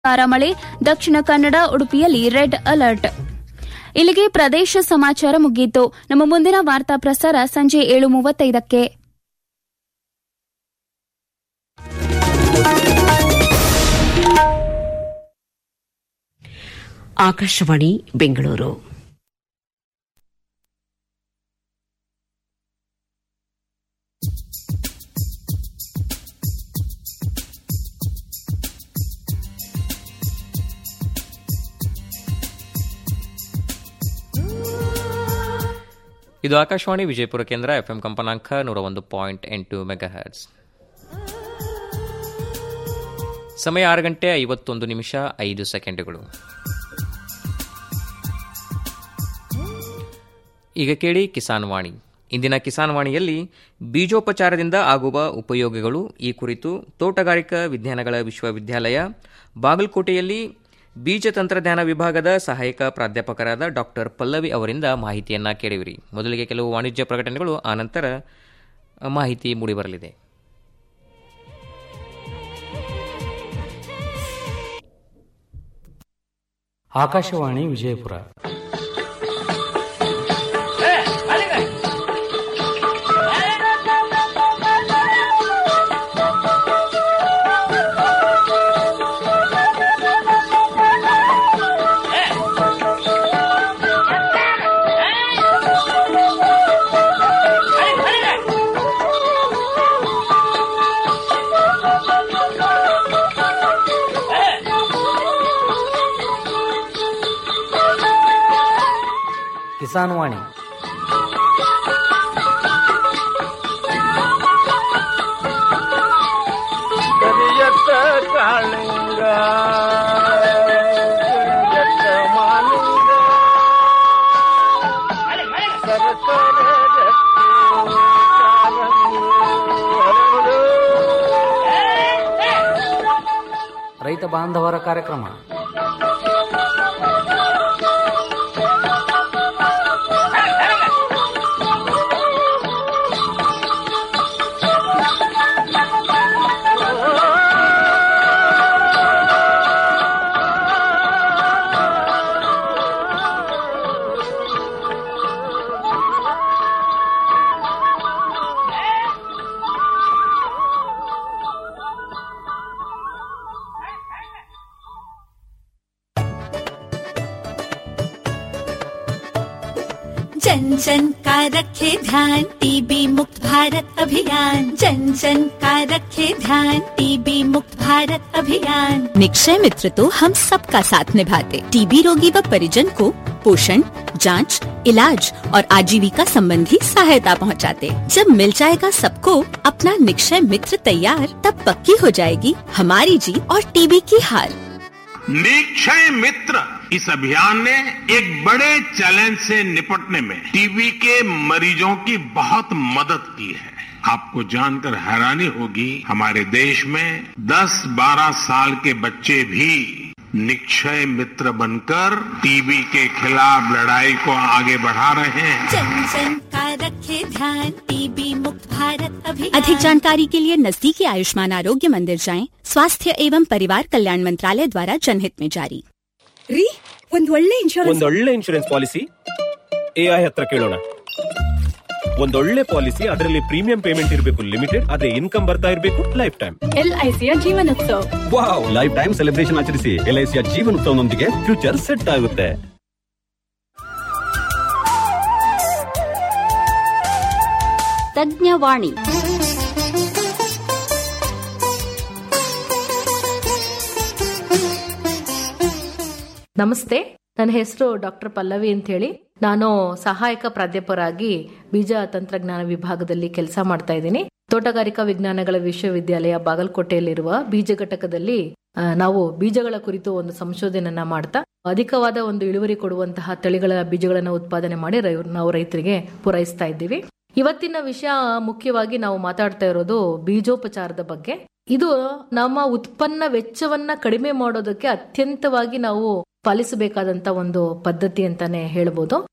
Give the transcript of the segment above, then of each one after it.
ಧಾರಾಕಾರ ಮಳೆ ದಕ್ಷಿಣ ಕನ್ನಡ ಉಡುಪಿಯಲ್ಲಿ ರೆಡ್ ಅಲರ್ಟ್ ಇಲ್ಲಿಗೆ ಪ್ರದೇಶ ಸಮಾಚಾರ ಮುಗಿಯಿತು ನಮ್ಮ ಮುಂದಿನ ವಾರ್ತಾ ಪ್ರಸಾರ ಸಂಜೆ ಏಳು ಮೂವತ್ತೈದಕ್ಕೆ ಆಕಾಶವಾಣಿ ಬೆಂಗಳೂರು ಇದು ಆಕಾಶವಾಣಿ ವಿಜಯಪುರ ಕೇಂದ್ರ ಎಫ್ಎಂ ಕಂಪನಾಂಕ ನೂರ ಒಂದು ಪಾಯಿಂಟ್ ಎಂಟು ಮೆಗಾಹರ್ಟ್ಸ್ ಸಮಯ ಆರು ಗಂಟೆ ಐವತ್ತೊಂದು ನಿಮಿಷ ಐದು ಸೆಕೆಂಡುಗಳು ಈಗ ಕೇಳಿ ಕಿಸಾನ್ ವಾಣಿ ಇಂದಿನ ಕಿಸಾನ್ ವಾಣಿಯಲ್ಲಿ ಬೀಜೋಪಚಾರದಿಂದ ಆಗುವ ಉಪಯೋಗಗಳು ಈ ಕುರಿತು ತೋಟಗಾರಿಕಾ ವಿಜ್ಞಾನಗಳ ವಿಶ್ವವಿದ್ಯಾಲಯ ಬಾಗಲಕೋಟೆಯಲ್ಲಿ ಬೀಜ ತಂತ್ರಜ್ಞಾನ ವಿಭಾಗದ ಸಹಾಯಕ ಪ್ರಾಧ್ಯಾಪಕರಾದ ಡಾಕ್ಟರ್ ಪಲ್ಲವಿ ಅವರಿಂದ ಮಾಹಿತಿಯನ್ನ ಕೇಳಿವಿರಿ ಮೊದಲಿಗೆ ಕೆಲವು ವಾಣಿಜ್ಯ ಪ್ರಕಟಣೆಗಳು ಆನಂತರ ಮಾಹಿತಿ ಮೂಡಿಬರಲಿದೆ ಆಕಾಶವಾಣಿ ವಿಜಯಪುರ ಕಿಸಾನ್ ವಾಣಿ ಕರಿಯತ್ತ ಕಾಳಿಂಗ ಕರಿಯತ್ತ ಮಾಲಿಂಗ ಸರಸರ ಗಟ್ಟಿ ಕಾಲಂಗಿ ಹರಡು. ರೈತ ಬಾಂಧವರ ಕಾರ್ಯಕ್ರಮ जन जन का रखे ध्यान टीबी मुक्त भारत अभियान जन जन का रखे ध्यान टीबी मुक्त भारत अभियान निक्षय मित्र तो हम सबका साथ निभाते टीबी रोगी व परिजन को पोषण जांच, इलाज और आजीविका संबंधी सहायता पहुंचाते। जब मिल जाएगा सबको अपना निक्षय मित्र तैयार तब पक्की हो जाएगी हमारी जीत और टीबी की हार निक्षय मित्र इस अभियान ने एक बड़े चैलेंज से निपटने में टीबी के मरीजों की बहुत मदद की है आपको जानकर हैरानी होगी हमारे देश में 10-12 साल के बच्चे भी निक्षय मित्र बनकर टीबी के खिलाफ लड़ाई को आगे बढ़ा रहे हैं जन जन का रखे ध्यान टीबी मुक्त भारत अभियान अधिक जानकारी के लिए नजदीकी आयुष्मान आरोग्य मंदिर जाएं स्वास्थ्य एवं परिवार कल्याण मंत्रालय द्वारा जनहित में जारी ರೀ ಒಂದ್ ಒಳ್ಳೆ ಇನ್ಶೂರೆನ್ಸ್ ಒಂದೊಳ್ಳೆ ಇನ್ಶೂರೆನ್ಸ್ ಪಾಲಿಸಿ ಎಐ ಹತ್ರ ಕೇಳೋಣ ಒಂದೊಳ್ಳೆ ಪಾಲಿಸಿ ಅದರಲ್ಲಿ ಪ್ರೀಮಿಯಂ ಪೇಮೆಂಟ್ ಇರಬೇಕು ಲಿಮಿಟೆಡ್ ಅದೇ ಇನ್ಕಮ್ ಬರ್ತಾ ಇರಬೇಕು ಲೈಫ್ ಟೈಮ್ ಎಲ್ಐಸಿಯ ಜೀವನೋತ್ಸವ ವಾವ್ ಲೈಫ್ ಟೈಮ್ ಸೆಲೆಬ್ರೇಷನ್ ಆಚರಿಸಿ ಎಲ್ಐಸಿಯ ಜೀವನ ಉತ್ಸವನೊಂದಿಗೆ ಫ್ಯೂಚರ್ ಸೆಟ್ ಆಗುತ್ತೆ ತಜ್ಞವಾಣಿ ನಮಸ್ತೆ ನನ್ನ ಹೆಸರು ಡಾಕ್ಟರ್ ಪಲ್ಲವಿ ಅಂತ ಹೇಳಿ ನಾನು ಸಹಾಯಕ ಪ್ರಾಧ್ಯಾಪಕರಾಗಿ ಬೀಜ ತಂತ್ರಜ್ಞಾನ ವಿಭಾಗದಲ್ಲಿ ಕೆಲಸ ಮಾಡ್ತಾ ಇದ್ದೀನಿ ತೋಟಗಾರಿಕಾ ವಿಜ್ಞಾನಗಳ ವಿಶ್ವವಿದ್ಯಾಲಯ ಬಾಗಲಕೋಟೆಯಲ್ಲಿರುವ ಬೀಜ ಘಟಕದಲ್ಲಿ ಆ, ನಾವು ಬೀಜಗಳ ಕುರಿತು ಒಂದು ಸಂಶೋಧನೆಯನ್ನ ಮಾಡ್ತಾ ಅಧಿಕವಾದ ಒಂದು ಇಳುವರಿ ಕೊಡುವಂತಹ ತಳಿಗಳ ಬೀಜಗಳನ್ನು ಉತ್ಪಾದನೆ ಮಾಡಿ ರೈ- ನಾವು ರೈತರಿಗೆ ಪೂರೈಸ್ತಾ ಇದ್ದೀವಿ ಇವತ್ತಿನ ವಿಷಯ ಮುಖ್ಯವಾಗಿ ನಾವು ಮಾತಾಡ್ತಾ ಇರೋದು ಬೀಜೋಪಚಾರದ ಬಗ್ಗೆ ಇದು ನಮ್ಮ ಉತ್ಪನ್ನ ವೆಚ್ಚವನ್ನ ಕಡಿಮೆ ಮಾಡೋದಕ್ಕೆ ಅತ್ಯಂತವಾಗಿ ನಾವು ಪಾಲಿಸಬೇಕಾದಂತ ಒಂದು ಪದ್ಧತಿ ಅಂತಾನೆ ಹೇಳ್ಬೋದು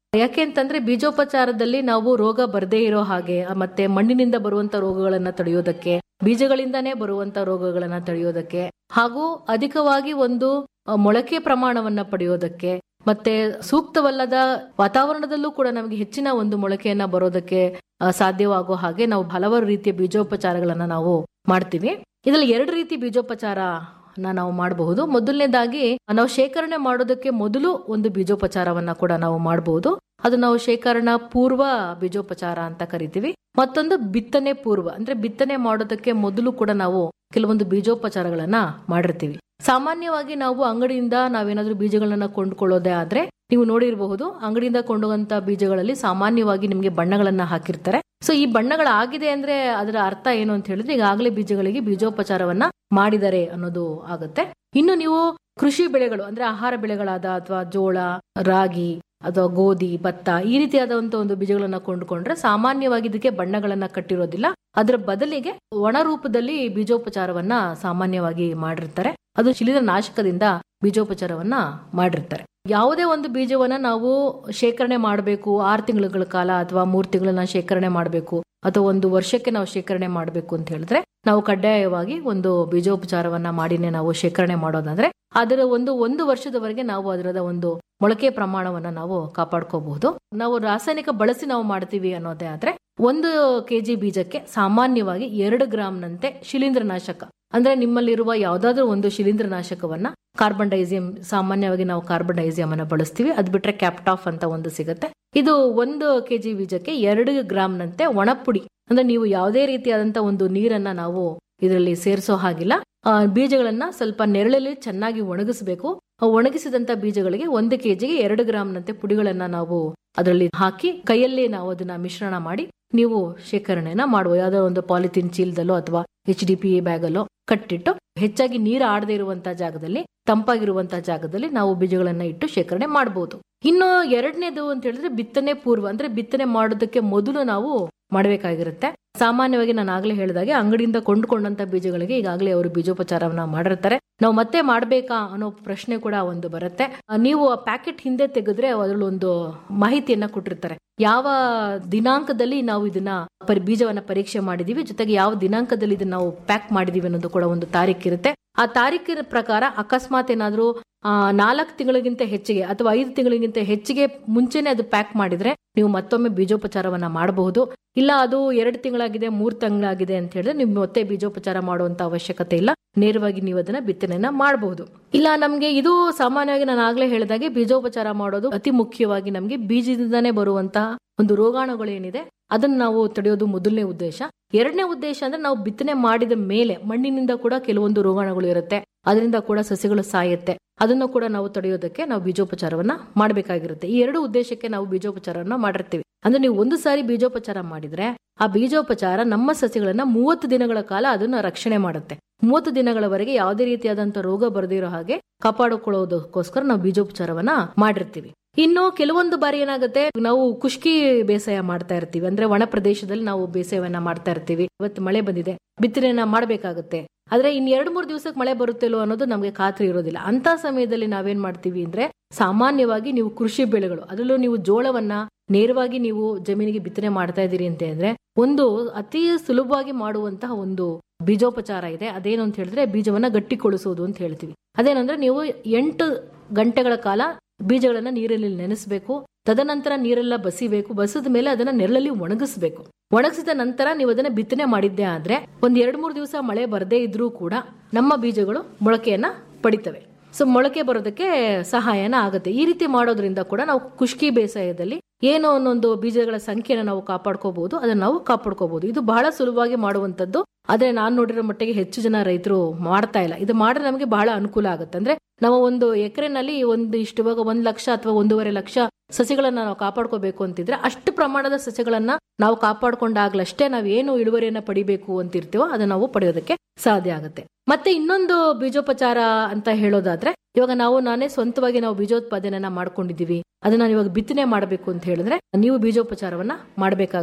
ಯಾಕೆ ಅಂತಂದ್ರೆ ಬೀಜೋಪಚಾರದಲ್ಲಿ ನಾವು ರೋಗ ಬರದೇ ಇರೋ ಹಾಗೆ ಮತ್ತೆ ಮಣ್ಣಿನಿಂದ ಬರುವಂತ ರೋಗಗಳನ್ನ ತಡೆಯೋದಕ್ಕೆ ಬೀಜಗಳಿಂದಾನೇ ಬರುವಂತ ರೋಗಗಳನ್ನ ತಡೆಯೋದಕ್ಕೆ ಹಾಗೂ ಅಧಿಕವಾಗಿ ಒಂದು ಆ, ಮೊಳಕೆ ಪ್ರಮಾಣವನ್ನ ಪಡೆಯೋದಕ್ಕೆ ಮತ್ತೆ ಸೂಕ್ತವಲ್ಲದ ವಾತಾವರಣದಲ್ಲೂ ಕೂಡ ನಮಗೆ ಹೆಚ್ಚಿನ ಒಂದು ಮೊಳಕೆಯನ್ನ ಬರೋದಕ್ಕೆ ಆ, ಸಾಧ್ಯವಾಗೋ ಹಾಗೆ ನಾವು ಹಲವಾರು ರೀತಿಯ ಬೀಜೋಪಚಾರಗಳನ್ನ ನಾವು ಮಾಡ್ತೀವಿ ಇದರಲ್ಲಿ ಎರಡು ರೀತಿ ಬೀಜೋಪಚಾರ ನಾವು ಮಾಡಬಹುದು ಮೊದಲನೇದಾಗಿ ನಾವು ಶೇಖರಣೆ ಮಾಡೋದಕ್ಕೆ ಮೊದಲು ಒಂದು ಬೀಜೋಪಚಾರವನ್ನ ಕೂಡ ನಾವು ಮಾಡಬಹುದು ಅದು ನಾವು ಶೇಖರಣಾ ಪೂರ್ವ ಬೀಜೋಪಚಾರ ಅಂತ ಕರಿತೀವಿ ಮತ್ತೊಂದು ಬಿತ್ತನೆ ಪೂರ್ವ ಅಂದ್ರೆ ಬಿತ್ತನೆ ಮಾಡೋದಕ್ಕೆ ಮೊದಲು ಕೂಡ ನಾವು ಕೆಲವೊಂದು ಬೀಜೋಪಚಾರಗಳನ್ನ ಮಾಡಿರ್ತೀವಿ ಸಾಮಾನ್ಯವಾಗಿ ನಾವು ಅಂಗಡಿಯಿಂದ ನಾವೇನಾದ್ರೂ ಬೀಜಗಳನ್ನ ಕೊಂಡ್ಕೊಳ್ಳೋದೇ ಆದ್ರೆ ನೀವು ನೋಡಿರಬಹುದು ಅಂಗಡಿಯಿಂದ ಕೊಂಡೋಗಂತ ಬೀಜಗಳಲ್ಲಿ ಸಾಮಾನ್ಯವಾಗಿ ನಿಮಗೆ ಬಣ್ಣಗಳನ್ನ ಹಾಕಿರ್ತಾರೆ ಸೊ ಈ ಬಣ್ಣಗಳಾಗಿದೆ ಅಂದ್ರೆ ಅದರ ಅರ್ಥ ಏನು ಅಂತ ಹೇಳಿದ್ರೆ ಈಗಾಗಲೇ ಬೀಜಗಳಿಗೆ ಬೀಜೋಪಚಾರವನ್ನ ಮಾಡಿದ್ದಾರೆ ಅನ್ನೋದು ಆಗುತ್ತೆ ಇನ್ನು ನೀವು ಕೃಷಿ ಬೆಳೆಗಳು ಅಂದ್ರೆ ಆಹಾರ ಬೆಳೆಗಳಾದ ಅಥವಾ ಜೋಳ ರಾಗಿ ಅಥವಾ ಗೋಧಿ ಭತ್ತ ಈ ರೀತಿಯಾದಂತ ಒಂದು ಬೀಜಗಳನ್ನ ಕೊಂಡುಕೊಂಡ್ರೆ ಸಾಮಾನ್ಯವಾಗಿ ಇದಕ್ಕೆ ಬಣ್ಣಗಳನ್ನ ಕಟ್ಟಿರೋದಿಲ್ಲ ಅದರ ಬದಲಿಗೆ ಒಣ ರೂಪದಲ್ಲಿ ಬೀಜೋಪಚಾರವನ್ನ ಸಾಮಾನ್ಯವಾಗಿ ಮಾಡಿರ್ತಾರೆ ಅದು ಶಿಲೀಂಧ್ರ ನಾಶಕದಿಂದ ಬೀಜೋಪಚಾರವನ್ನ ಮಾಡಿರ್ತಾರೆ ಯಾವುದೇ ಒಂದು ಬೀಜವನ್ನ ನಾವು ಶೇಖರಣೆ ಮಾಡಬೇಕು ಆರು ತಿಂಗಳ ಕಾಲ ಅಥವಾ ಮೂರು ತಿಂಗಳನ್ನ ಶೇಖರಣೆ ಮಾಡಬೇಕು ಅಥವಾ ಒಂದು ವರ್ಷಕ್ಕೆ ನಾವು ಶೇಖರಣೆ ಮಾಡಬೇಕು ಅಂತ ಹೇಳಿದ್ರೆ ನಾವು ಕಡ್ಡಾಯವಾಗಿ ಒಂದು ಬೀಜೋಪಚಾರವನ್ನ ಮಾಡಿನೇ ನಾವು ಶೇಖರಣೆ ಮಾಡೋದಾದ್ರೆ ಅದರ ಒಂದು ಒಂದು ವರ್ಷದವರೆಗೆ ನಾವು ಅದರದ ಒಂದು ಮೊಳಕೆ ಪ್ರಮಾಣವನ್ನ ನಾವು ಕಾಪಾಡ್ಕೋಬಹುದು ನಾವು ರಾಸಾಯನಿಕ ಬಳಸಿ ನಾವು ಮಾಡ್ತೀವಿ ಅನ್ನೋದೇ ಆದ್ರೆ ಒಂದು ಕೆಜಿ ಬೀಜಕ್ಕೆ ಸಾಮಾನ್ಯವಾಗಿ ಎರಡು ಗ್ರಾಂನಂತೆ ಶಿಲೀಂಧ್ರನಾಶಕ ಅಂದ್ರೆ ನಿಮ್ಮಲ್ಲಿರುವ ಯಾವ್ದಾದ್ರೂ ಒಂದು ಶಿಲೀಂಧ್ರನಾಶಕವನ್ನ ಕಾರ್ಬನ್ ಡೈಸಿಯಂ ಸಾಮಾನ್ಯವಾಗಿ ನಾವು ಕಾರ್ಬನ್ ಡೈಸಿಯಂ ಅನ್ನ ಬಳಸ್ತೀವಿ ಅದ್ ಬಿಟ್ರೆ ಕ್ಯಾಪ್ಟಾಫ್ ಅಂತ ಒಂದು ಸಿಗುತ್ತೆ ಇದು ಒಂದು ಕೆಜಿ ಬೀಜಕ್ಕೆ ಎರಡು ಗ್ರಾಂನಂತೆ ಒಣಪುಡಿ ಅಂದ್ರೆ ನೀವು ಯಾವುದೇ ರೀತಿಯಾದಂತ ಒಂದು ನೀರನ್ನ ನಾವು ಇದರಲ್ಲಿ ಸೇರಿಸೋ ಹಾಗಿಲ್ಲ ಆ, ಬೀಜಗಳನ್ನ ಸ್ವಲ್ಪ ನೆರಳಲ್ಲಿ ಚೆನ್ನಾಗಿ ಒಣಗಿಸಬೇಕು ಆ ಒಣಗಿಸಿದಂತ ಬೀಜಗಳಿಗೆ ಒಂದು ಕೆಜಿಗೆ ಎರಡು ಗ್ರಾಂನಂತೆ ಪುಡಿಗಳನ್ನ ನಾವು ಅದರಲ್ಲಿ ಹಾಕಿ ಕೈಯಲ್ಲಿ ನಾವು ಅದನ್ನ ಮಿಶ್ರಣ ಮಾಡಿ ನೀವು ಶೇಖರಣೆನ ಮಾಡುವ ಯಾವ್ದೋ ಒಂದು ಪಾಲಿಥಿನ್ ಚೀಲದಲ್ಲೋ ಅಥವಾ ಎಚ್ ಡಿ ಪಿ ಬ್ಯಾಗಲ್ಲೋ ಕಟ್ಟಿಟ್ಟು ಹೆಚ್ಚಾಗಿ ನೀರು ಆಡದೇ ಇರುವಂತಹ ಜಾಗದಲ್ಲಿ ತಂಪಾಗಿರುವಂತಹ ಜಾಗದಲ್ಲಿ ನಾವು ಬೀಜಗಳನ್ನ ಇಟ್ಟು ಶೇಖರಣೆ ಮಾಡಬಹುದು ಇನ್ನು ಎರಡನೇದು ಅಂತ ಹೇಳಿದ್ರೆ ಬಿತ್ತನೆ ಪೂರ್ವ ಅಂದ್ರೆ ಬಿತ್ತನೆ ಮಾಡೋದಕ್ಕೆ ಮೊದಲು ನಾವು ಮಾಡಬೇಕಾಗಿರುತ್ತೆ ಸಾಮಾನ್ಯವಾಗಿ ನಾನು ಆಗ್ಲೇ ಹೇಳಿದಾಗೆ ಅಂಗಡಿಯಿಂದ ಕೊಂಡುಕೊಂಡಂತ ಬೀಜಗಳಿಗೆ ಈಗಾಗಲೇ ಅವರು ಬೀಜೋಪಚಾರವನ್ನ ಮಾಡಿರ್ತಾರೆ ನಾವು ಮತ್ತೆ ಮಾಡ್ಬೇಕಾ ಅನ್ನೋ ಪ್ರಶ್ನೆ ಕೂಡ ಒಂದು ಬರುತ್ತೆ ಆ, ನೀವು ಆ ಪ್ಯಾಕೆಟ್ ಹಿಂದೆ ತೆಗೆದ್ರೆ ಅದರಲ್ಲಿ ಒಂದು ಮಾಹಿತಿಯನ್ನ ಕೊಟ್ಟಿರ್ತಾರೆ ಯಾವ ದಿನಾಂಕದಲ್ಲಿ ನಾವು ಇದನ್ನ ಪರಿ ಬೀಜವನ್ನ ಪರೀಕ್ಷೆ ಮಾಡಿದೀವಿ ಜೊತೆಗೆ ಯಾವ ದಿನಾಂಕದಲ್ಲಿ ಇದನ್ನ ನಾವು ಪ್ಯಾಕ್ ಮಾಡಿದೀವಿ ಅನ್ನೋದು ಕೂಡ ಒಂದು ತಾರೀಕಿರುತ್ತೆ ಆ ತಾರೀಕಿನ ಪ್ರಕಾರ ಅಕಸ್ಮಾತ್ ಏನಾದ್ರೂ ಆ ನಾಲ್ಕು ತಿಂಗಳಿಗಿಂತ ಹೆಚ್ಚಿಗೆ ಅಥವಾ ಐದು ತಿಂಗಳಿಗಿಂತ ಹೆಚ್ಚಿಗೆ ಮುಂಚೆನೆ ಅದು ಪ್ಯಾಕ್ ಮಾಡಿದ್ರೆ ನೀವು ಮತ್ತೊಮ್ಮೆ ಬೀಜೋಪಚಾರವನ್ನ ಮಾಡಬಹುದು ಇಲ್ಲ ಅದು ಎರಡು ತಿಂಗಳಾಗಿದೆ ಮೂರು ತಿಂಗಳಾಗಿದೆ ಅಂತ ಹೇಳಿದ್ರೆ ನೀವು ಮತ್ತೆ ಬೀಜೋಪಚಾರ ಮಾಡುವಂತ ಅವಶ್ಯಕತೆ ಇಲ್ಲ ನೇರವಾಗಿ ನೀವು ಅದನ್ನ ಬಿತ್ತನೆಯನ್ನ ಮಾಡಬಹುದು ಇಲ್ಲ ನಮ್ಗೆ ಇದು ಸಾಮಾನ್ಯವಾಗಿ ನಾನು ಆಗ್ಲೇ ಹೇಳಿದಾಗೆ ಬೀಜೋಪಚಾರ ಮಾಡೋದು ಅತಿ ಮುಖ್ಯವಾಗಿ ನಮ್ಗೆ ಬೀಜದಿಂದಾನೇ ಬರುವಂತಹ ಒಂದು ರೋಗಾಣುಗಳೇನಿದೆ ಅದನ್ನ ನಾವು ತಡೆಯೋದು ಮೊದಲನೇ ಉದ್ದೇಶ ಎರಡನೇ ಉದ್ದೇಶ ಅಂದ್ರೆ ನಾವು ಬಿತ್ತನೆ ಮಾಡಿದ ಮೇಲೆ ಮಣ್ಣಿನಿಂದ ಕೂಡ ಕೆಲವೊಂದು ರೋಗಾಣುಗಳು ಇರುತ್ತೆ ಅದರಿಂದ ಕೂಡ ಸಸ್ಯಗಳು ಸಾಯುತ್ತೆ ಅದನ್ನು ಕೂಡ ನಾವು ತಡೆಯೋದಕ್ಕೆ ನಾವು ಬೀಜೋಪಚಾರವನ್ನ ಮಾಡಬೇಕಾಗಿರುತ್ತೆ ಈ ಎರಡು ಉದ್ದೇಶಕ್ಕೆ ನಾವು ಬೀಜೋಪಚಾರವನ್ನ ಮಾಡಿರ್ತೀವಿ ಅಂದ್ರೆ ನೀವು ಒಂದು ಸಾರಿ ಬೀಜೋಪಚಾರ ಮಾಡಿದ್ರೆ ಆ ಬೀಜೋಪಚಾರ ನಮ್ಮ ಸಸ್ಯಗಳನ್ನ ಮೂವತ್ತು ದಿನಗಳ ಕಾಲ ಅದನ್ನ ರಕ್ಷಣೆ ಮಾಡುತ್ತೆ ಮೂವತ್ತು ದಿನಗಳವರೆಗೆ ಯಾವುದೇ ರೀತಿಯಾದಂತ ರೋಗ ಬರದಿರೋ ಹಾಗೆ ಕಾಪಾಡಿಕೊಳ್ಳೋದಕ್ಕೋಸ್ಕರ ನಾವು ಬೀಜೋಪಚಾರವನ್ನ ಮಾಡಿರ್ತೀವಿ ಇನ್ನು ಕೆಲವೊಂದು ಬಾರಿ ಏನಾಗುತ್ತೆ ನಾವು ಕುಷ್ಕಿ ಬೇಸಾಯ ಮಾಡ್ತಾ ಇರ್ತೀವಿ ಅಂದ್ರೆ ಒಣ ಪ್ರದೇಶದಲ್ಲಿ ನಾವು ಬೇಸಾಯವನ್ನ ಮಾಡ್ತಾ ಇರ್ತೀವಿ ಇವತ್ತು ಮಳೆ ಬಂದಿದೆ ಬಿತ್ತನೆಯನ್ನ ಮಾಡ್ಬೇಕಾಗುತ್ತೆ ಆದ್ರೆ ಇನ್ ಎರಡ್ ಮೂರ್ ದಿವಸಕ್ಕೆ ಮಳೆ ಬರುತ್ತಿಲ್ಲೋ ಅನ್ನೋದು ನಮಗೆ ಖಾತ್ರಿ ಇರೋದಿಲ್ಲ ಅಂತ ಸಮಯದಲ್ಲಿ ನಾವೇನ್ ಮಾಡ್ತೀವಿ ಅಂದ್ರೆ ಸಾಮಾನ್ಯವಾಗಿ ನೀವು ಕೃಷಿ ಬೆಳೆಗಳು ಅದರಲ್ಲೂ ನೀವು ಜೋಳವನ್ನ ನೇರವಾಗಿ ನೀವು ಜಮೀನಿಗೆ ಬಿತ್ತನೆ ಮಾಡ್ತಾ ಇದ್ದೀರಿ ಅಂತ ಅಂದ್ರೆ ಒಂದು ಅತಿ ಸುಲಭವಾಗಿ ಮಾಡುವಂತಹ ಒಂದು ಬೀಜೋಪಚಾರ ಇದೆ ಅದೇನು ಅಂತ ಹೇಳಿದ್ರೆ ಬೀಜವನ್ನ ಗಟ್ಟಿಗೊಳಿಸೋದು ಅಂತ ಹೇಳ್ತೀವಿ ಅದೇನಂದ್ರೆ ನೀವು ಎಂಟು ಗಂಟೆಗಳ ಕಾಲ ಬೀಜಗಳನ್ನ ನೀರಲ್ಲಿ ನೆನೆಸಬೇಕು ತದನಂತರ ನೀರೆಲ್ಲ ಬಸಿಬೇಕು ಬಸಿದ ಮೇಲೆ ಅದನ್ನ ನೆರಳಲ್ಲಿ ಒಣಗಿಸ್ಬೇಕು ಒಣಗಿಸಿದ ನಂತರ ನೀವು ಅದನ್ನ ಬಿತ್ತನೆ ಮಾಡಿದ್ದೆ ಆದ್ರೆ ಒಂದ್ ಎರಡ್ ಮೂರು ದಿವಸ ಮಳೆ ಬರದೇ ಇದ್ರೂ ಕೂಡ ನಮ್ಮ ಬೀಜಗಳು ಮೊಳಕೆಯನ್ನ ಪಡಿತವೆ ಸೊ ಮೊಳಕೆ ಬರೋದಕ್ಕೆ ಸಹಾಯನ ಆಗುತ್ತೆ ಈ ರೀತಿ ಮಾಡೋದ್ರಿಂದ ಕೂಡ ನಾವು ಕುಷ್ಕಿ ಬೇಸಾಯದಲ್ಲಿ ಏನೋ ಒಂದೊಂದು ಬೀಜಗಳ ಸಂಖ್ಯೆನ ನಾವು ಕಾಪಾಡ್ಕೋಬಹುದು ಅದನ್ನ ನಾವು ಕಾಪಾಡ್ಕೋಬಹುದು ಇದು ಬಹಳ ಸುಲಭವಾಗಿ ಮಾಡುವಂತದ್ದು ಆದ್ರೆ ನಾನ್ ನೋಡಿರೋ ಮಟ್ಟಿಗೆ ಹೆಚ್ಚು ಜನ ರೈತರು ಮಾಡ್ತಾ ಇಲ್ಲ ಇದು ಮಾಡಿದ್ರೆ ನಮಗೆ ಬಹಳ ಅನುಕೂಲ ಆಗುತ್ತೆ ಅಂದ್ರೆ ನಾವು ಒಂದು ಎಕರೆನಲ್ಲಿ ಒಂದು ಇಷ್ಟು ಇವಾಗ ಒಂದ್ ಲಕ್ಷ ಅಥವಾ ಒಂದೂವರೆ ಲಕ್ಷ ಸಸಿಗಳನ್ನ ನಾವು ಕಾಪಾಡ್ಕೋಬೇಕು ಅಂತಿದ್ರೆ ಅಷ್ಟು ಪ್ರಮಾಣದ ಸಸಿಗಳನ್ನ ನಾವು ಕಾಪಾಡ್ಕೊಂಡಾಗ್ಲಷ್ಟೇ ನಾವು ಏನು ಇಳುವರಿಯನ್ನ ಪಡಿಬೇಕು ಅಂತಿರ್ತೀವೋ ಅದನ್ನ ನಾವು ಪಡೆಯೋದಕ್ಕೆ ಸಾಧ್ಯ ಆಗುತ್ತೆ ಮತ್ತೆ ಇನ್ನೊಂದು ಬೀಜೋಪಚಾರ ಅಂತ ಹೇಳೋದಾದ್ರೆ ಇವಾಗ ನಾವು ನಾನೇ ಸ್ವಂತವಾಗಿ ನಾವು ಬೀಜೋತ್ಪಾದನೆಯನ್ನ ಮಾಡ್ಕೊಂಡಿದೀವಿ ಅದನ್ನ ಇವಾಗ ಬಿತ್ತನೆ ಮಾಡಬೇಕು ಅಂತ ಹೇಳಿದ್ರೆ ನೀವು ಬೀಜೋಪಚಾರವನ್ನ ಮಾಡಬೇಕಾಗುತ್ತೆ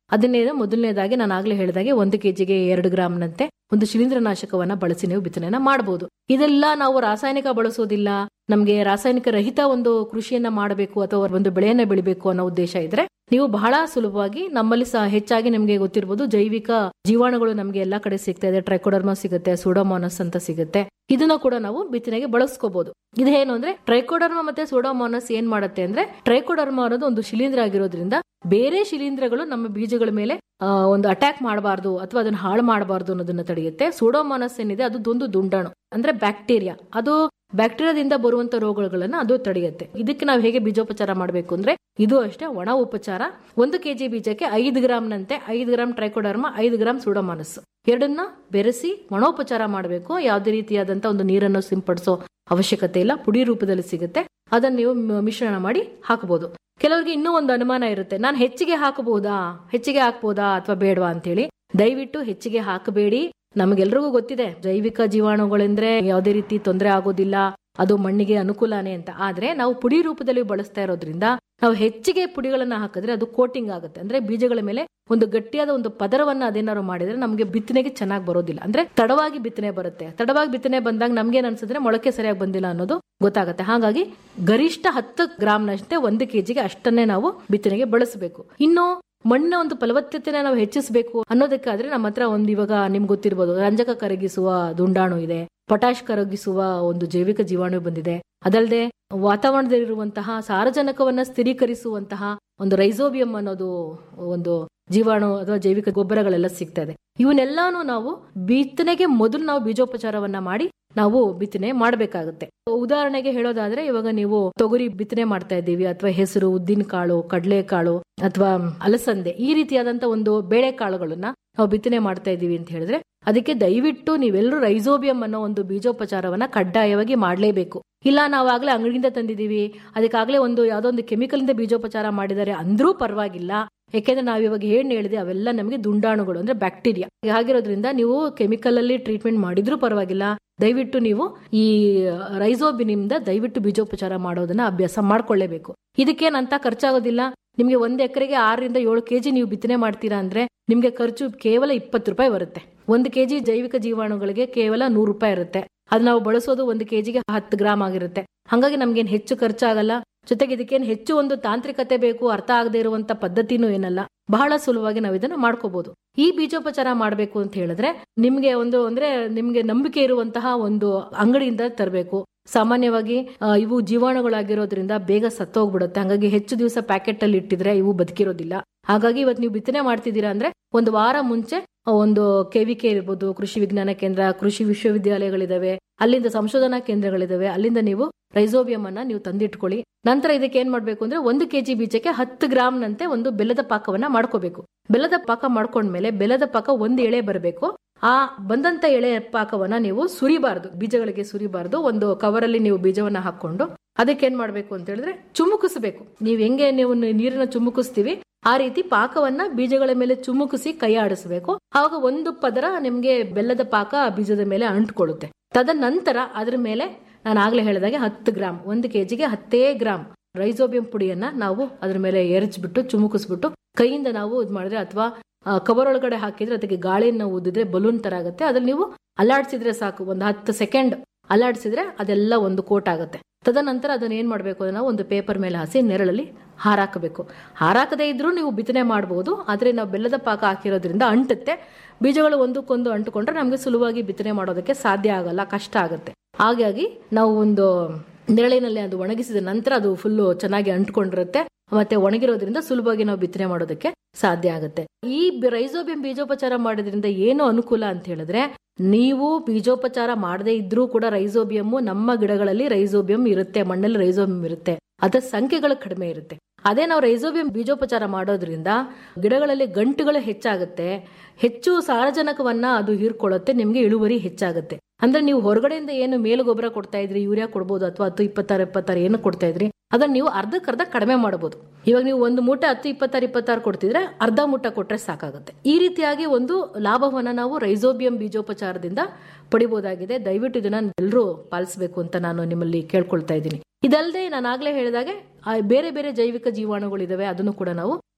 ಅದನ್ನೇ ಮೊದಲನೇದಾಗಿ ನಾನು ಆಗ್ಲೇ ಹೇಳಿದಾಗೆ ಒಂದು ಕೆಜಿಗೆ ಎರಡು ಗ್ರಾಮ್ನಂತೆ ಒಂದು ಶಿಲೀಂಧ್ರನಾಶಕವನ್ನ ಬಳಸಿ ನೀವು ಬಿತ್ತನೆಯನ್ನ ಮಾಡಬಹುದು ಇದೆಲ್ಲ ನಾವು ರಾಸಾಯನಿಕ ಬಳಸೋದಿಲ್ಲ ನಮ್ಗೆ ರಾಸಾಯನಿಕ ರಹಿತ ಒಂದು ಕೃಷಿಯನ್ನ ಮಾಡಬೇಕು ಅಥವಾ ಒಂದು ಬೆಳೆಯನ್ನ ಬೆಳಿಬೇಕು ಅನ್ನೋ ಉದ್ದೇಶ ಇದ್ರೆ ನೀವು ಬಹಳ ಸುಲಭವಾಗಿ ನಮ್ಮಲ್ಲಿ ಸಹ ಹೆಚ್ಚಾಗಿ ನಿಮ್ಗೆ ಗೊತ್ತಿರಬಹುದು ಜೈವಿಕ ಜೀವಾಣುಗಳು ನಮ್ಗೆ ಎಲ್ಲಾ ಕಡೆ ಸಿಗ್ತಾ ಇದೆ ಟ್ರೈಕೋಡರ್ಮಾ ಸಿಗುತ್ತೆ ಸೂಡೋಮೋನಸ್ ಅಂತ ಸಿಗುತ್ತೆ ಇದನ್ನ ಕೂಡ ನಾವು ಬಿತ್ತನೆಗೆ ಬಳಸ್ಕೋಬಹುದು ಇದೇನು ಅಂದ್ರೆ ಟ್ರೈಕೋಡರ್ಮಾ ಮತ್ತೆ ಸೂಡೋಮೋನಸ್ ಏನ್ ಮಾಡುತ್ತೆ ಅಂದ್ರೆ ಟ್ರೈಕೋಡರ್ಮಾ ಅನ್ನೋದು ಒಂದು ಶಿಲೀಂಧ್ರ ಆಗಿರೋದ್ರಿಂದ ಬೇರೆ ಶಿಲೀಂಧ್ರಗಳು ನಮ್ಮ ಬೀಜಗಳ ಮೇಲೆ ಆ, ಒಂದು ಅಟ್ಯಾಕ್ ಮಾಡಬಾರ್ದು ಅಥವಾ ಅದನ್ನ ಹಾಳು ಮಾಡಬಾರ್ದು ಅನ್ನೋದನ್ನ ತಡೆಯುತ್ತೆ ಸೂಡೋಮೋನಸ್ ಏನಿದೆ ಅದು ಒಂದು ದುಂಡಾಣು ಅಂದ್ರೆ ಬ್ಯಾಕ್ಟೀರಿಯಾ ಅದು ಬ್ಯಾಕ್ಟೀರಿಯಾದಿಂದ ಬರುವಂತ ರೋಗಗಳನ್ನ ಅದು ತಡೆಯುತ್ತೆ ಇದಕ್ಕೆ ನಾವು ಹೇಗೆ ಬೀಜೋಪಚಾರ ಮಾಡಬೇಕು ಅಂದ್ರೆ ಇದು ಅಷ್ಟೇ ಒಣ ಉಪಚಾರ ಒಂದು ಕೆಜಿ ಬೀಜಕ್ಕೆ ಐದು ಗ್ರಾಮ್ನಂತೆ ಐದು ಗ್ರಾಮ್ ಟ್ರೈಕೋಡರ್ಮ ಐದು ಗ್ರಾಮ್ ಸೂಡೋಮಾನಸ್ ಎರಡನ್ನ ಬೆರೆಸಿ ಒಣೋಪಚಾರ ಮಾಡಬೇಕು ಯಾವುದೇ ರೀತಿಯಾದಂತ ಒಂದು ನೀರನ್ನು ಸಿಂಪಡಿಸೋ ಅವಶ್ಯಕತೆ ಇಲ್ಲ ಪುಡಿ ರೂಪದಲ್ಲಿ ಸಿಗುತ್ತೆ ಅದನ್ನ ನೀವು ಮ- ಮಿಶ್ರಣ ಮಾಡಿ ಹಾಕಬಹುದು ಕೆಲವರಿಗೆ ಇನ್ನೂ ಒಂದು ಅನುಮಾನ ಇರುತ್ತೆ ನಾನು ಹೆಚ್ಚಿಗೆ ಹಾಕಬಹುದಾ ಹೆಚ್ಚಿಗೆ ಹಾಕ್ಬೋದಾ ಅಥವಾ ಬೇಡವಾ ಅಂತೇಳಿ ದಯವಿಟ್ಟು ಹೆಚ್ಚಿಗೆ ಹಾಕಬೇಡಿ ನಮಗೆಲ್ರಿಗೂ ಗೊತ್ತಿದೆ ಜೈವಿಕ ಜೀವಾಣುಗಳೆಂದ್ರೆ ಯಾವುದೇ ರೀತಿ ತೊಂದರೆ ಆಗೋದಿಲ್ಲ ಅದು ಮಣ್ಣಿಗೆ ಅನುಕೂಲನೇ ಅಂತ ಆದ್ರೆ ನಾವು ಪುಡಿ ರೂಪದಲ್ಲಿ ಬಳಸ್ತಾ ಇರೋದ್ರಿಂದ ನಾವು ಹೆಚ್ಚಿಗೆ ಪುಡಿಗಳನ್ನ ಹಾಕಿದ್ರೆ ಅದು ಕೋಟಿಂಗ್ ಆಗುತ್ತೆ ಅಂದ್ರೆ ಬೀಜಗಳ ಮೇಲೆ ಒಂದು ಗಟ್ಟಿಯಾದ ಒಂದು ಪದರವನ್ನ ಅದೇನಾದ್ರು ಮಾಡಿದ್ರೆ ನಮಗೆ ಬಿತ್ತನೆಗೆ ಚೆನ್ನಾಗಿ ಬರೋದಿಲ್ಲ ಅಂದ್ರೆ ತಡವಾಗಿ ಬಿತ್ತನೆ ಬರುತ್ತೆ ತಡವಾಗಿ ಬಿತ್ತನೆ ಬಂದಾಗ ನಮ್ಗೇನ್ ಅನ್ಸಿದ್ರೆ ಮೊಳಕೆ ಸರಿಯಾಗಿ ಬಂದಿಲ್ಲ ಅನ್ನೋದು ಗೊತ್ತಾಗುತ್ತೆ ಹಾಗಾಗಿ ಗರಿಷ್ಠ ಹತ್ತು ಗ್ರಾಮ್ನಷ್ಟೇ ಒಂದು ಕೆಜಿಗೆ ಅಷ್ಟನ್ನೇ ನಾವು ಬಿತ್ತನೆಗೆ ಬಳಸಬೇಕು ಇನ್ನು ಮಣ್ಣಿನ ಒಂದು ಫಲವತ್ತತೆನ ನಾವು ಹೆಚ್ಚಿಸಬೇಕು ಅನ್ನೋದಕ್ಕಾದ್ರೆ ನಮ್ಮ ಹತ್ರ ಒಂದು ಇವಾಗ ನಿಮ್ಗೆ ಗೊತ್ತಿರ್ಬೋದು ರಂಜಕ ಕರಗಿಸುವ ದುಂಡಾಣು ಇದೆ ಪೊಟ್ಯಾಶ್ ಕರಗಿಸುವ ಒಂದು ಜೈವಿಕ ಜೀವಾಣು ಬಂದಿದೆ ಅದಲ್ಲದೆ ವಾತಾವರಣದಲ್ಲಿರುವಂತಹ ಸಾರಜನಕವನ್ನ ಸ್ಥಿರೀಕರಿಸುವಂತಹ ಒಂದು ರೈಸೋಬಿಯಂ ಅನ್ನೋದು ಒಂದು ಜೀವಾಣು ಅಥವಾ ಜೈವಿಕ ಗೊಬ್ಬರಗಳೆಲ್ಲ ಸಿಗ್ತಾ ಇದೆ ಇವನ್ನೆಲ್ಲಾನು ನಾವು ಬಿತ್ತನೆಗೆ ಮೊದಲು ನಾವು ಬೀಜೋಪಚಾರವನ್ನ ಮಾಡಿ ನಾವು ಬಿತ್ತನೆ ಮಾಡಬೇಕಾಗುತ್ತೆ ಉದಾಹರಣೆಗೆ ಹೇಳೋದಾದ್ರೆ ಇವಾಗ ನೀವು ತೊಗರಿ ಬಿತ್ತನೆ ಮಾಡ್ತಾ ಇದ್ದೀವಿ ಅಥವಾ ಹೆಸರು ಉದ್ದಿನ ಕಾಳು ಕಡಲೆ ಕಾಳು ಅಥವಾ ಅಲಸಂದೆ ಈ ರೀತಿಯಾದಂತ ಒಂದು ಬೇಳೆ ಕಾಳುಗಳನ್ನ ನಾವು ಬಿತ್ತನೆ ಮಾಡ್ತಾ ಇದ್ದೀವಿ ಅಂತ ಹೇಳಿದ್ರೆ ಅದಕ್ಕೆ ದಯವಿಟ್ಟು ನೀವೆಲ್ಲರೂ ರೈಸೋಬಿಯಂ ಅನ್ನೋ ಒಂದು ಬೀಜೋಪಚಾರವನ್ನ ಕಡ್ಡಾಯವಾಗಿ ಮಾಡಲೇಬೇಕು ಇಲ್ಲ ನಾವು ಆಗ್ಲೇ ಅಂಗಡಿಯಿಂದ ತಂದಿದೀವಿ ಅದಕ್ಕಾಗ್ಲೇ ಒಂದು ಯಾವ್ದೋ ಒಂದು ಕೆಮಿಕಲ್ ಇಂದ ಬೀಜೋಪಚಾರ ಮಾಡಿದ್ದಾರೆ ಅಂದ್ರೂ ಪರವಾಗಿಲ್ಲ ಯಾಕೆಂದ್ರೆ ನಾವ್ ಇವಾಗ ಏನ್ ಹೇಳಿದೆ ಅವೆಲ್ಲ ನಮಗೆ ದುಂಡಾಣುಗಳು ಅಂದ್ರೆ ಬ್ಯಾಕ್ಟೀರಿಯಾ ಹಾಗಿರೋದ್ರಿಂದ ನೀವು ಕೆಮಿಕಲ್ ಅಲ್ಲಿ ಟ್ರೀಟ್ಮೆಂಟ್ ಮಾಡಿದ್ರೂ ಪರವಾಗಿಲ್ಲ ದಯವಿಟ್ಟು ನೀವು ಈ ರೈಸೋಬಿನಿಂದ ದಯವಿಟ್ಟು ಬೀಜೋಪಚಾರ ಮಾಡೋದನ್ನ ಅಭ್ಯಾಸ ಮಾಡ್ಕೊಳ್ಳೇಬೇಕು ಇದಕ್ಕೇನಂತ ಖರ್ಚಾಗೋದಿಲ್ಲ ನಿಮ್ಗೆ ಒಂದ್ ಎಕರೆಗೆ ಆರರಿಂದ ಏಳು ಕೆಜಿ ನೀವು ಬಿತ್ತನೆ ಮಾಡ್ತೀರಾ ಅಂದ್ರೆ ನಿಮ್ಗೆ ಖರ್ಚು ಕೇವಲ ಇಪ್ಪತ್ತು ರೂಪಾಯಿ ಬರುತ್ತೆ ಒಂದು ಕೆಜಿ ಜೈವಿಕ ಜೀವಾಣುಗಳಿಗೆ ಕೇವಲ ನೂರು ರೂಪಾಯಿ ಇರುತ್ತೆ ಅದು ನಾವು ಬಳಸೋದು ಒಂದು ಕೆಜಿಗೆ ಹತ್ತು ಗ್ರಾಮ್ ಆಗಿರುತ್ತೆ ಹಾಗಾಗಿ ನಮ್ಗೇನ್ ಹೆಚ್ಚು ಖರ್ಚಾಗಲ್ಲ ಜೊತೆಗೆ ಇದಕ್ಕೇನು ಹೆಚ್ಚು ಒಂದು ತಾಂತ್ರಿಕತೆ ಬೇಕು ಅರ್ಥ ಆಗದೆ ಇರುವಂತ ಪದ್ಧತಿನೂ ಏನಲ್ಲ ಬಹಳ ಸುಲಭವಾಗಿ ನಾವು ಇದನ್ನ ಮಾಡ್ಕೋಬಹುದು ಈ ಬೀಜೋಪಚಾರ ಮಾಡಬೇಕು ಅಂತ ಹೇಳಿದ್ರೆ ನಿಮ್ಗೆ ಒಂದು ಅಂದ್ರೆ ನಿಮ್ಗೆ ನಂಬಿಕೆ ಇರುವಂತಹ ಒಂದು ಅಂಗಡಿಯಿಂದ ತರಬೇಕು ಸಾಮಾನ್ಯವಾಗಿ ಆ, ಇವು ಜೀವಾಣುಗಳಾಗಿರೋದ್ರಿಂದ ಬೇಗ ಸತ್ತೋಗ್ಬಿಡುತ್ತೆ ಹಾಗಾಗಿ ಹೆಚ್ಚು ದಿವಸ ಪ್ಯಾಕೆಟ್ ಅಲ್ಲಿ ಇಟ್ಟಿದ್ರೆ ಇವು ಬದುಕಿರೋದಿಲ್ಲ ಹಾಗಾಗಿ ಇವತ್ತು ನೀವು ಬಿತ್ತನೆ ಮಾಡ್ತಿದ್ದೀರಾ ಅಂದ್ರೆ ಒಂದು ವಾರ ಮುಂಚೆ ಒಂದು ಕೆವಿಕೆ ಇರ್ಬೋದು ಕೃಷಿ ವಿಜ್ಞಾನ ಕೇಂದ್ರ ಕೃಷಿ ವಿಶ್ವವಿದ್ಯಾಲಯಗಳಿದಾವೆ ಅಲ್ಲಿಂದ ಸಂಶೋಧನಾ ಕೇಂದ್ರಗಳಿದಾವೆ ಅಲ್ಲಿಂದ ನೀವು ರೈಸೋಬಿಯಂ ಅನ್ನ ನೀವು ತಂದಿಟ್ಕೊಳ್ಳಿ ನಂತರ ಇದಕ್ಕೆ ಏನ್ ಮಾಡ್ಬೇಕು ಅಂದ್ರೆ ಒಂದು ಕೆಜಿ ಬೀಜಕ್ಕೆ ಹತ್ತು ಗ್ರಾಮ್ ನಂತೆ ಒಂದು ಬೆಲ್ಲದ ಪಾಕವನ್ನ ಮಾಡ್ಕೋಬೇಕು ಬೆಲ್ಲದ ಪಾಕ ಮಾಡ್ಕೊಂಡ್ಮೇಲೆ ಬೆಲ್ಲದ ಪಾಕ ಒಂದು ಎಳೆ ಬರಬೇಕು ಆ ಬಂದಂತ ಎಳೆ ಪಾಕವನ್ನ ನೀವು ಸುರಿಬಾರ್ದು ಬೀಜಗಳಿಗೆ ಸುರಿಬಾರ್ದು ಒಂದು ಕವರಲ್ಲಿ ನೀವು ಬೀಜವನ್ನ ಹಾಕೊಂಡು ಅದಕ್ಕೆ ಏನ್ ಮಾಡ್ಬೇಕು ಅಂತ ಹೇಳಿದ್ರೆ ಚುಮುಕಿಸಬೇಕು ನೀವ್ ಹೆಂಗೆ ನೀವು ನೀರನ್ನ ಚುಮುಕಿಸ್ತೀವಿ ಆ ರೀತಿ ಪಾಕವನ್ನ ಬೀಜಗಳ ಮೇಲೆ ಚುಮುಕಿಸಿ ಕೈ ಆಡಿಸ್ಬೇಕು ಆವಾಗ ಒಂದು ಪದರ ನಿಮ್ಗೆ ಬೆಲ್ಲದ ಪಾಕ ಬೀಜದ ಮೇಲೆ ಅಂಟ್ಕೊಳ್ಳುತ್ತೆ ತದನಂತರ ಅದ್ರ ಮೇಲೆ ನಾನು ಆಗ್ಲೇ ಹೇಳಿದಾಗೆ ಹತ್ತು ಗ್ರಾಮ್ ಒಂದು ಕೆಜಿಗೆ ಹತ್ತೇ ಗ್ರಾಮ್ ರೈಸೋಬಿಯಂ ಪುಡಿಯನ್ನ ನಾವು ಅದ್ರ ಮೇಲೆ ಎರಚ್ಬಿಟ್ಟು ಚುಮುಕಿಸ್ಬಿಟ್ಟು ಕೈಯಿಂದ ನಾವು ಇದು ಮಾಡಿದ್ರೆ ಅಥವಾ ಕವರ್ ಒಳಗಡೆ ಹಾಕಿದ್ರೆ ಅದಕ್ಕೆ ಗಾಳಿಯನ್ನ ಊದಿದ್ರೆ ಬಲೂನ್ ತರ ಆಗುತ್ತೆ ಅದ್ರಲ್ಲಿ ನೀವು ಅಲ್ಲಾಡ್ಸಿದ್ರೆ ಸಾಕು ಒಂದು ಹತ್ತು ಸೆಕೆಂಡ್ ಅಲ್ಲಾಡ್ಸಿದ್ರೆ ಅದೆಲ್ಲ ಒಂದು ಕೋಟ್ ಆಗುತ್ತೆ ತದನಂತರ ಅದನ್ನ ಏನ್ ಮಾಡ್ಬೇಕು ಅದನ್ನ ಒಂದು ಪೇಪರ್ ಮೇಲೆ ಹಾಸಿ ನೆರಳಲ್ಲಿ ಹಾರಾಕಬೇಕು ಹಾರಾಕದೇ ಇದ್ರೂ ನೀವು ಬಿತ್ತನೆ ಮಾಡಬಹುದು ಆದ್ರೆ ನಾವು ಬೆಲ್ಲದ ಪಾಕ ಹಾಕಿರೋದ್ರಿಂದ ಅಂಟುತ್ತೆ ಬೀಜಗಳು ಒಂದಕ್ಕೊಂದು ಅಂಟುಕೊಂಡ್ರೆ ನಮಗೆ ಸುಲಭವಾಗಿ ಬಿತ್ತನೆ ಮಾಡೋದಕ್ಕೆ ಸಾಧ್ಯ ಆಗಲ್ಲ ಕಷ್ಟ ಆಗುತ್ತೆ ಹಾಗಾಗಿ ನಾವು ಒಂದು ನೆರಳಿನಲ್ಲಿ ಅದು ಒಣಗಿಸಿದ ನಂತರ ಅದು ಫುಲ್ಲು ಚೆನ್ನಾಗಿ ಅಂಟ್ಕೊಂಡಿರುತ್ತೆ ಮತ್ತೆ ಒಣಗಿರೋದ್ರಿಂದ ಸುಲಭವಾಗಿ ನಾವು ಬಿತ್ತನೆ ಮಾಡೋದಕ್ಕೆ ಸಾಧ್ಯ ಆಗುತ್ತೆ ಈ ಬಿ- ರೈಸೋಬಿಯಂ ಬೀಜೋಪಚಾರ ಮಾಡೋದ್ರಿಂದ ಏನು ಅನುಕೂಲ ಅಂತ ಹೇಳಿದ್ರೆ ನೀವು ಬೀಜೋಪಚಾರ ಮಾಡದೇ ಇದ್ರೂ ಕೂಡ ರೈಸೋಬಿಯಂ ನಮ್ಮ ಗಿಡಗಳಲ್ಲಿ ರೈಸೋಬಿಯಂ ಇರುತ್ತೆ ಮಣ್ಣಲ್ಲಿ ರೈಸೋಬಿಯಂ ಇರುತ್ತೆ ಅದರ ಸಂಖ್ಯೆಗಳು ಕಡಿಮೆ ಇರುತ್ತೆ ಅದೇ ನಾವು ರೈಸೋಬಿಯಂ ಬೀಜೋಪಚಾರ ಮಾಡೋದ್ರಿಂದ ಗಿಡಗಳಲ್ಲಿ ಗಂಟುಗಳು ಹೆಚ್ಚಾಗುತ್ತೆ ಹೆಚ್ಚು ಸಾರಜನಕವನ್ನ ಅದು ಹೀರ್ಕೊಳ್ಳುತ್ತೆ ನಿಮ್ಗೆ ಇಳುವರಿ ಹೆಚ್ಚಾಗುತ್ತೆ ಅಂದ್ರೆ ನೀವು ಹೊರಗಡೆಯಿಂದ ಏನು ಮೇಲು ಗೊಬ್ಬರ ಕೊಡ್ತಾ ಇದ್ರಿ ಯೂರಿಯಾ ಕೊಡ್ಬೋದು ಅಥವಾ ಹತ್ತು ಇಪ್ಪತ್ತಾರು ಇಪ್ಪತ್ತಾರು ಏನು ಕೊಡ್ತಾ ಇದ್ರಿ ಅದನ್ನ ನೀವು ಅರ್ಧಕ್ಕರ್ಧ ಕಡಿಮೆ ಮಾಡಬಹುದು ಇವಾಗ ನೀವು ಒಂದು ಮೂಟೆ ಹತ್ತು ಇಪ್ಪತ್ತಾರು ಇಪ್ಪತ್ತಾರು ಕೊಡ್ತಿದ್ರೆ ಅರ್ಧ ಮೂಟ ಕೊಟ್ರೆ ಸಾಕಾಗುತ್ತೆ ಈ ರೀತಿಯಾಗಿ ಒಂದು ಲಾಭವನ್ನ ನಾವು ರೈಸೋಬಿಯಂ ಬೀಜೋಪಚಾರದಿಂದ ಪಡಿಬಹುದಾಗಿದೆ ದಯವಿಟ್ಟು ಇದನ್ನ ಎಲ್ಲರೂ ಪಾಲಿಸಬೇಕು ಅಂತ ನಾನು ನಿಮ್ಮಲ್ಲಿ ಕೇಳ್ಕೊಳ್ತಾ ಇದ್ದೀನಿ ಇದಲ್ಲದೆ ನಾನು ಆಗ್ಲೇ ಹೇಳಿದಾಗೆ ಆ ಬೇರೆ ಬೇರೆ ಜೈವಿಕ ಜೀವಾಣುಗಳಿದಾವೆ ಅದನ್ನು ಕೂಡ ನಾವು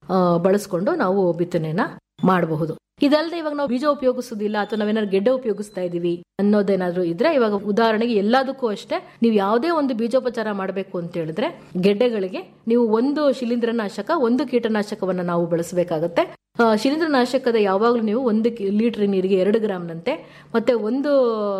ಆ, ಬಳಸ್ಕೊಂಡು ನಾವು ಬಿತ್ತನೆನ ಮಾಡಬಹುದು ಇದಲ್ಲದೆ ಇವಾಗ ನಾವು ಬೀಜ ಉಪಯೋಗಿಸೋದಿಲ್ಲ ಅಥವಾ ನಾವೇನಾದ್ರು ಗೆಡ್ಡೆ ಉಪಯೋಗಿಸ್ತಾ ಇದೀವಿ ಅನ್ನೋದೇನಾದ್ರೂ ಇದ್ರೆ ಇವಾಗ ಉದಾಹರಣೆಗೆ ಎಲ್ಲದಕ್ಕೂ ಅಷ್ಟೇ ನೀವು ಯಾವುದೇ ಒಂದು ಬೀಜೋಪಚಾರ ಮಾಡಬೇಕು ಅಂತ ಹೇಳಿದ್ರೆ ಗೆಡ್ಡೆಗಳಿಗೆ ನೀವು ಒಂದು ಶಿಲೀಂಧ್ರನಾಶಕ ಒಂದು ಕೀಟನಾಶಕವನ್ನ ನಾವು ಬಳಸಬೇಕಾಗತ್ತೆ ಆ, ಶಿಲೀಂಧ್ರನಾಶಕದ ಯಾವಾಗಲೂ ನೀವು ಒಂದು ಕಿ- ಲೀಟರ್ ನೀರಿಗೆ ಎರಡು ಗ್ರಾಮ್ನಂತೆ ಮತ್ತೆ ಒಂದು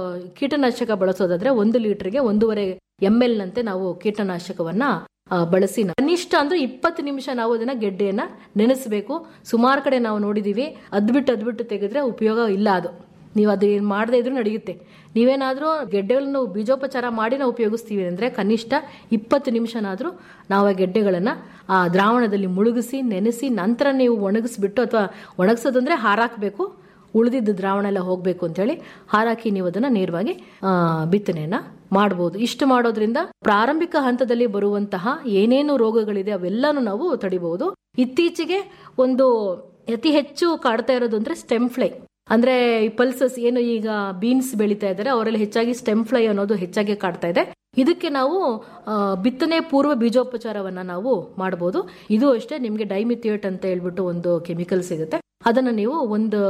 ಕೀಟನಾಶಕ ಬಳಸೋದಾದ್ರೆ ಒಂದು ಲೀಟರ್ಗೆ ಒಂದೂವರೆ ಎಂ ಎಲ್ ನಂತೆ ನಾವು ಕೀಟನಾಶಕವನ್ನ ಆ, ಬಳಸಿ ನಾವು ಕನಿಷ್ಠ ಅಂದ್ರೆ ಇಪ್ಪತ್ತು ನಿಮಿಷ ನಾವು ಅದನ್ನ ಗೆಡ್ಡೆಯನ್ನ ನೆನೆಸಬೇಕು ಸುಮಾರು ಕಡೆ ನಾವು ನೋಡಿದೀವಿ ಅದ್ಬಿಟ್ಟು ಅದ್ಬಿಟ್ಟು ತೆಗೆದ್ರೆ ಉಪಯೋಗ ಇಲ್ಲ ಅದು ನೀವು ಅದು ಏನ್ ಮಾಡದೇ ಇದ್ರೂ ನಡೆಯುತ್ತೆ ನೀವೇನಾದ್ರೂ ಗೆಡ್ಡೆಗಳನ್ನು ಬೀಜೋಪಚಾರ ಮಾಡಿ ನಾವು ಉಪಯೋಗಿಸ್ತೀವಿ ಅಂದ್ರೆ ಕನಿಷ್ಠ ಇಪ್ಪತ್ತು ನಿಮಿಷನಾದ್ರೂ ನಾವು ಆ ಗೆಡ್ಡೆಗಳನ್ನ ಆ ದ್ರಾವಣದಲ್ಲಿ ಮುಳುಗಿಸಿ ನೆನೆಸಿ ನಂತರ ನೀವು ಒಣಗಿಸ್ಬಿಟ್ಟು ಅಥವಾ ಒಣಗಿಸೋದಂದ್ರೆ ಹಾರಾಕ್ಬೇಕು ಉಳಿದಿದ್ದ ದ್ರಾವಣ ಎಲ್ಲ ಹೋಗ್ಬೇಕು ಅಂತ ಹೇಳಿ ಹಾರಾಕಿ ನೀವು ಅದನ್ನ ನೇರವಾಗಿ ಆ, ಬಿತ್ತನೆಯನ್ನ ಮಾಡಬಹುದು ಇಷ್ಟು ಮಾಡೋದ್ರಿಂದ ಪ್ರಾರಂಭಿಕ ಹಂತದಲ್ಲಿ ಬರುವಂತಹ ಏನೇನು ರೋಗಗಳಿದೆ ಅವೆಲ್ಲಾನು ನಾವು ತಡಿಬಹುದು ಇತ್ತೀಚೆಗೆ ಒಂದು ಅತಿ ಹೆಚ್ಚು ಕಾಡ್ತಾ ಇರೋದು ಅಂದ್ರೆ ಸ್ಟೆಮ್ ಫ್ಲೈ ಅಂದ್ರೆ ಈ ಪಲ್ಸಸ್ ಏನು ಈಗ ಬೀನ್ಸ್ ಬೆಳೀತಾ ಇದ್ದಾರೆ ಅವರಲ್ಲಿ ಹೆಚ್ಚಾಗಿ ಸ್ಟೆಮ್ ಫ್ಲೈ ಅನ್ನೋದು ಹೆಚ್ಚಾಗಿ ಕಾಡ್ತಾ ಇದೆ ಇದಕ್ಕೆ ನಾವು ಆ, ಬಿತ್ತನೆ ಪೂರ್ವ ಬೀಜೋಪಚಾರವನ್ನ ನಾವು ಮಾಡಬಹುದು ಇದು ಅಷ್ಟೇ ನಿಮ್ಗೆ ಡೈಮಿಥಿಯೇಟ್ ಅಂತ ಹೇಳ್ಬಿಟ್ಟು ಒಂದು ಕೆಮಿಕಲ್ ಸಿಗುತ್ತೆ ಅದನ್ನ ನೀವು ಒಂದು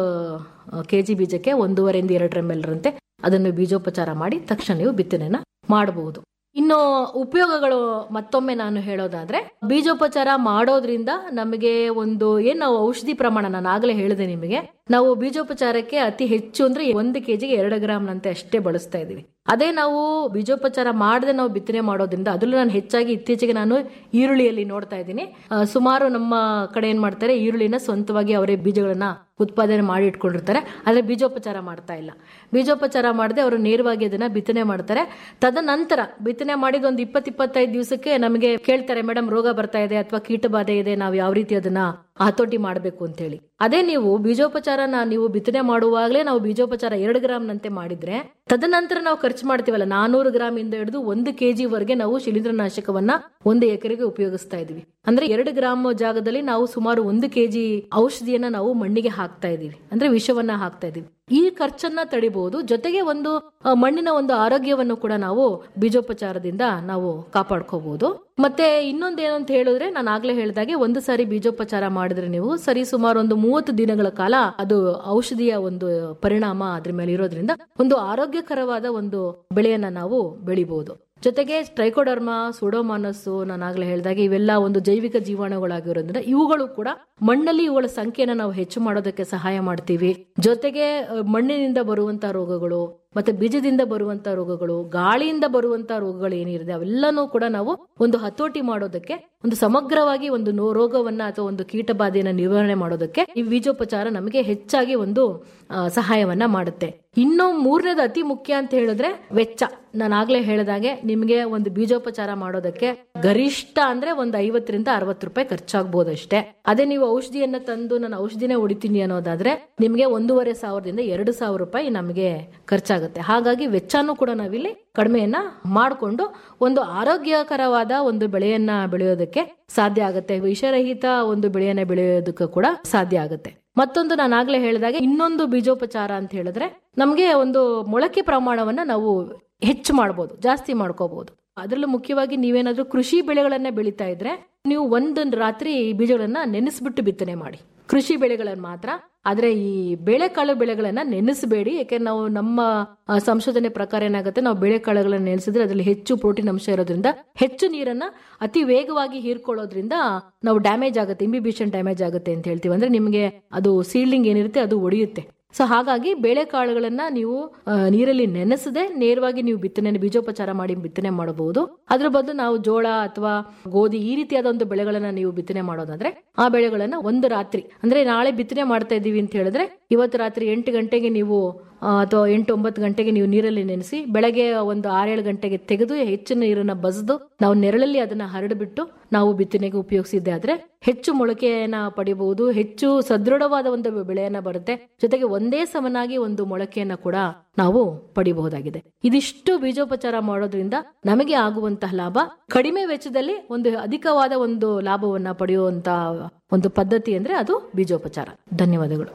ಕೆಜಿ ಬೀಜಕ್ಕೆ ಒಂದೂವರೆಯಿಂದ ಎರಡು ಎಮ್ ಎಲ್ ರಂತೆ ಅದನ್ನು ಬೀಜೋಪಚಾರ ಮಾಡಿ ತಕ್ಷಣ ನೀವು ಬಿತ್ತನೆನ ಮಾಡಬಹುದು ಇನ್ನು ಉಪಯೋಗಗಳು ಮತ್ತೊಮ್ಮೆ ನಾನು ಹೇಳೋದಾದ್ರೆ ಬೀಜೋಪಚಾರ ಮಾಡೋದ್ರಿಂದ ನಮಗೆ ಒಂದು ಏನ್ ನಾವು ಔಷಧಿ ಪ್ರಮಾಣ ನಾನು ಆಗ್ಲೇ ಹೇಳಿದೆ ನಿಮಗೆ ನಾವು ಬೀಜೋಪಚಾರಕ್ಕೆ ಅತಿ ಹೆಚ್ಚು ಅಂದ್ರೆ ಒಂದು ಕೆಜಿಗೆ ಎರಡು ಗ್ರಾಮ್ ನಂತೆ ಅಷ್ಟೇ ಬಳಸ್ತಾ ಇದೀವಿ ಅದೇ ನಾವು ಬೀಜೋಪಚಾರ ಮಾಡದೆ ನಾವು ಬಿತ್ತನೆ ಮಾಡೋದ್ರಿಂದ ಅದರಲ್ಲೂ ನಾನು ಹೆಚ್ಚಾಗಿ ಇತ್ತೀಚೆಗೆ ನಾನು ಈರುಳ್ಳಿಯಲ್ಲಿ ನೋಡ್ತಾ ಇದ್ದೀನಿ ಆ, ಸುಮಾರು ನಮ್ಮ ಕಡೆ ಏನ್ ಮಾಡ್ತಾರೆ ಈರುಳ್ಳಿನ ಸ್ವಂತವಾಗಿ ಅವರೇ ಬೀಜಗಳನ್ನ ಉತ್ಪಾದನೆ ಮಾಡಿ ಇಟ್ಕೊಂಡಿರ್ತಾರೆ ಆದ್ರೆ ಬೀಜೋಪಚಾರ ಮಾಡ್ತಾ ಇಲ್ಲ ಬೀಜೋಪಚಾರ ಮಾಡದೆ ಅವರು ನೇರವಾಗಿ ಅದನ್ನ ಬಿತ್ತನೆ ಮಾಡ್ತಾರೆ ತದನಂತರ ಬಿತ್ತನೆ ಮಾಡಿದ ಒಂದು ಇಪ್ಪತ್ ಇಪ್ಪತ್ತೈದು ದಿವಸಕ್ಕೆ ನಮಗೆ ಕೇಳ್ತಾರೆ ಮೇಡಮ್ ರೋಗ ಬರ್ತಾ ಇದೆ ಅಥವಾ ಕೀಟ ಬಾಧೆ ಇದೆ ನಾವು ಯಾವ ರೀತಿ ಅದನ್ನ ಹತೋಟಿ ಮಾಡಬೇಕು ಅಂತ ಹೇಳಿ ಅದೇ ನೀವು ಬೀಜೋಪಚಾರನ ನೀವು ಬಿತ್ತನೆ ಮಾಡುವಾಗಲೇ ನಾವು ಬೀಜೋಪಚಾರ ಎರಡು ಗ್ರಾಮ್ ನಂತೆ ಮಾಡಿದ್ರೆ ತದನಂತರ ನಾವು ಖರ್ಚು ಮಾಡ್ತೀವಲ್ಲ ನಾನೂರು ಗ್ರಾಮ್ ಇಂದ ಹಿಡಿದು ಒಂದು ಕೆಜಿ ವರೆಗೆ ನಾವು ಶಿಲೀಂಧ್ರನಾಶಕವನ್ನ ಒಂದು ಎಕರೆಗೆ ಉಪಯೋಗಿಸ್ತಾ ಇದೀವಿ ಅಂದ್ರೆ ಎರಡು ಗ್ರಾಮ್ ಜಾಗದಲ್ಲಿ ನಾವು ಸುಮಾರು ಒಂದು ಕೆಜಿ ಔಷಧಿಯನ್ನ ನಾವು ಮಣ್ಣಿಗೆ ಹಾಕ್ತಾ ಇದೀವಿ ಅಂದ್ರೆ ವಿಷವನ್ನ ಹಾಕ್ತಾ ಇದೀವಿ ಈ ಖರ್ಚನ್ನ ತಡಿಬಹುದು ಜೊತೆಗೆ ಒಂದು ಆ, ಮಣ್ಣಿನ ಒಂದು ಆರೋಗ್ಯವನ್ನು ಕೂಡ ನಾವು ಬೀಜೋಪಚಾರದಿಂದ ನಾವು ಕಾಪಾಡ್ಕೋಬಹುದು ಮತ್ತೆ ಇನ್ನೊಂದೇನು ಅಂತ ಹೇಳಿದ್ರೆ ನಾನು ಆಗ್ಲೇ ಹೇಳ್ದಾಗೆ ಒಂದು ಸಾರಿ ಬೀಜೋಪಚಾರ ಮಾಡಿದ್ರೆ ನೀವು ಸರಿ ಸುಮಾರು ಒಂದು ಮೂವತ್ತು ದಿನಗಳ ಕಾಲ ಅದು ಔಷಧಿಯ ಒಂದು ಪರಿಣಾಮ ಅದ್ರ ಮೇಲೆ ಇರೋದ್ರಿಂದ ಒಂದು ಆರೋಗ್ಯಕರವಾದ ಒಂದು ಬೆಳೆಯನ್ನ ನಾವು ಬೆಳಿಬಹುದು ಜೊತೆಗೆ ಟ್ರೈಕೋಡರ್ಮಾ ಸುಡೋಮಾನಸ್ಸು ನಾನು ಆಗ್ಲೇ ಹೇಳಿದಾಗೆ ಇವೆಲ್ಲ ಒಂದು ಜೈವಿಕ ಜೀವಾಣುಗಳಾಗಿರೋದ್ರಿಂದ ಇವುಗಳು ಕೂಡ ಮಣ್ಣಲ್ಲಿ ಇವುಗಳ ಸಂಖ್ಯೆನ ನಾವು ಹೆಚ್ಚು ಮಾಡೋದಕ್ಕೆ ಸಹಾಯ ಮಾಡ್ತೀವಿ ಜೊತೆಗೆ ಅ, ಮಣ್ಣಿನಿಂದ ಬರುವಂತ ರೋಗಗಳು ಮತ್ತೆ ಬೀಜದಿಂದ ಬರುವಂತ ರೋಗಗಳು ಗಾಳಿಯಿಂದ ಬರುವಂತ ರೋಗಗಳು ಏನಿದೆ ಅವೆಲ್ಲನೂ ಕೂಡ ನಾವು ಒಂದು ಹತೋಟಿ ಮಾಡೋದಕ್ಕೆ ಒಂದು ಸಮಗ್ರವಾಗಿ ಒಂದು ನೋ- ರೋಗವನ್ನ ಅಥವಾ ಒಂದು ಕೀಟ ಬಾಧೆಯನ್ನ ನಿರ್ವಹಣೆ ಮಾಡೋದಕ್ಕೆ ಈ ಬೀಜೋಪಚಾರ ನಮಗೆ ಹೆಚ್ಚಾಗಿ ಒಂದು ಆ, ಸಹಾಯವನ್ನ ಮಾಡುತ್ತೆ ಇನ್ನು ಮೂರನೇದು ಅತಿ ಮುಖ್ಯ ಅಂತ ಹೇಳಿದ್ರೆ ವೆಚ್ಚ ನಾನು ಆಗ್ಲೇ ಹೇಳಿದಾಗೆ ನಿಮ್ಗೆ ಒಂದು ಬೀಜೋಪಚಾರ ಮಾಡೋದಕ್ಕೆ ಗರಿಷ್ಠ ಅಂದ್ರೆ ಒಂದು ಐವತ್ತರಿಂದ ಅರವತ್ತು ರೂಪಾಯಿ ಖರ್ಚಾಗ್ಬೋದು ಅಷ್ಟೇ ಅದೇ ನೀವು ಔಷಧಿಯನ್ನ ತಂದು ನಾನು ಔಷಧಿನೇ ಹೊಡಿತೀನಿ ಅನ್ನೋದಾದ್ರೆ ನಿಮ್ಗೆ ಒಂದೂವರೆ ಸಾವಿರದಿಂದ ಎರಡು ಸಾವಿರ ರೂಪಾಯಿ ನಮಗೆ ಖರ್ಚಾಗುತ್ತೆ ಹಾಗಾಗಿ ವೆಚ್ಚನೂ ಕೂಡ ನಾವಿಲ್ಲಿ ಕಡಿಮೆಯನ್ನ ಮಾಡಿಕೊಂಡು ಒಂದು ಆರೋಗ್ಯಕರವಾದ ಒಂದು ಬೆಳೆಯನ್ನ ಬೆಳೆಯೋದಕ್ಕೆ ಸಾಧ್ಯ ಆಗುತ್ತೆ ವಿಷರಹಿತ ಒಂದು ಬೆಳೆಯನ್ನ ಬೆಳೆಯೋದಕ್ಕೂ ಕೂಡ ಸಾಧ್ಯ ಆಗುತ್ತೆ ಮತ್ತೊಂದು ನಾನು ಆಗ್ಲೇ ಹೇಳಿದಾಗ ಇನ್ನೊಂದು ಬೀಜೋಪಚಾರ ಅಂತ ಹೇಳಿದ್ರೆ ನಮ್ಗೆ ಒಂದು ಮೊಳಕೆ ಪ್ರಮಾಣವನ್ನ ನಾವು ಹೆಚ್ಚು ಮಾಡ್ಬೋದು ಜಾಸ್ತಿ ಮಾಡ್ಕೋಬಹುದು ಅದರಲ್ಲೂ ಮುಖ್ಯವಾಗಿ ನೀವೇನಾದ್ರೂ ಕೃಷಿ ಬೆಳೆಗಳನ್ನ ಬೆಳೀತಾ ಇದ್ರೆ ನೀವು ಒಂದು ರಾತ್ರಿ ಈ ಬೀಜಗಳನ್ನ ನೆನೆಸ್ಬಿಟ್ಟು ಬಿತ್ತನೆ ಮಾಡಿ ಕೃಷಿ ಬೆಳೆಗಳನ್ನ ಮಾತ್ರ ಆದ್ರೆ ಈ ಬೇಳೆಕಾಳು ಬೆಳೆಗಳನ್ನ ನೆನೆಸಬೇಡಿ ಯಾಕೆಂದ್ರೆ ನಾವು ನಮ್ಮ ಆ, ಸಂಶೋಧನೆ ಪ್ರಕಾರ ಏನಾಗುತ್ತೆ ನಾವು ಬೇಳೆಕಾಳುಗಳನ್ನ ನೆನೆಸಿದ್ರೆ ಅದರಲ್ಲಿ ಹೆಚ್ಚು ಪ್ರೋಟೀನ್ ಅಂಶ ಇರೋದ್ರಿಂದ ಹೆಚ್ಚು ನೀರನ್ನ ಅತಿ ವೇಗವಾಗಿ ಹೀರ್ಕೊಳ್ಳೋದ್ರಿಂದ ನಾವು ಡ್ಯಾಮೇಜ್ ಆಗುತ್ತೆ ಇಂಬಿಬಿಷನ್ ಡ್ಯಾಮೇಜ್ ಆಗುತ್ತೆ ಅಂತ ಹೇಳ್ತೀವಿ ಅಂದ್ರೆ ನಿಮಗೆ ಅದು ಸೀಲ್ಡಿಂಗ್ ಏನಿರುತ್ತೆ ಅದು ಒಡೆಯುತ್ತೆ ಸೊ ಹಾಗಾಗಿ ಬೇಳೆಕಾಳುಗಳನ್ನ ನೀವು ಆ, ನೀರಲ್ಲಿ ನೆನೆಸದೆ ನೇರವಾಗಿ ನೀವು ಬಿತ್ತನೆ ಬೀಜೋಪಚಾರ ಮಾಡಿ ಬಿತ್ತನೆ ಮಾಡಬಹುದು ಅದ್ರ ಬದಲು ನಾವು ಜೋಳ ಅಥವಾ ಗೋಧಿ ಈ ರೀತಿಯಾದ ಒಂದು ಬೆಳೆಗಳನ್ನ ನೀವು ಬಿತ್ತನೆ ಮಾಡೋದಾದ್ರೆ ಆ ಬೆಳೆಗಳನ್ನ ಒಂದು ರಾತ್ರಿ ಅಂದ್ರೆ ನಾಳೆ ಬಿತ್ತನೆ ಮಾಡ್ತಾ ಇದೀವಿ ಅಂತ ಹೇಳಿದ್ರೆ ಇವತ್ತು ರಾತ್ರಿ ಎಂಟು ಗಂಟೆಗೆ ನೀವು ಆ, ಅಥವಾ ಎಂಟು ಒಂಬತ್ತು ಗಂಟೆಗೆ ನೀವು ನೀರಲ್ಲಿ ನೆನೆಸಿ ಬೆಳಗ್ಗೆ ಒಂದು ಆರೇಳು ಗಂಟೆಗೆ ತೆಗೆದು ಹೆಚ್ಚು ನೀರನ್ನ ಬಸದು ನಾವು ನೆರಳಲ್ಲಿ ಅದನ್ನ ಹರಡ್ಬಿಟ್ಟು ನಾವು ಬಿತ್ತನೆಗೆ ಉಪಯೋಗಿಸಿದ್ದೆ ಆದ್ರೆ ಹೆಚ್ಚು ಮೊಳಕೆಯನ್ನ ಪಡಿಬಹುದು ಹೆಚ್ಚು ಸದೃಢವಾದ ಒಂದು ಬೆಳೆಯನ್ನ ಬರುತ್ತೆ ಜೊತೆಗೆ ಒಂದೇ ಸಮನಾಗಿ ಒಂದು ಮೊಳಕೆಯನ್ನ ಕೂಡ ನಾವು ಪಡಿಬಹುದಾಗಿದೆ ಇದಿಷ್ಟು ಬೀಜೋಪಚಾರ ಮಾಡೋದ್ರಿಂದ ನಮಗೆ ಆಗುವಂತಹ ಲಾಭ ಕಡಿಮೆ ವೆಚ್ಚದಲ್ಲಿ ಒಂದು ಅಧಿಕವಾದ ಒಂದು ಲಾಭವನ್ನ ಪಡೆಯುವಂತ ಒಂದು ಪದ್ಧತಿ ಅಂದ್ರೆ ಅದು ಬೀಜೋಪಚಾರ ಧನ್ಯವಾದಗಳು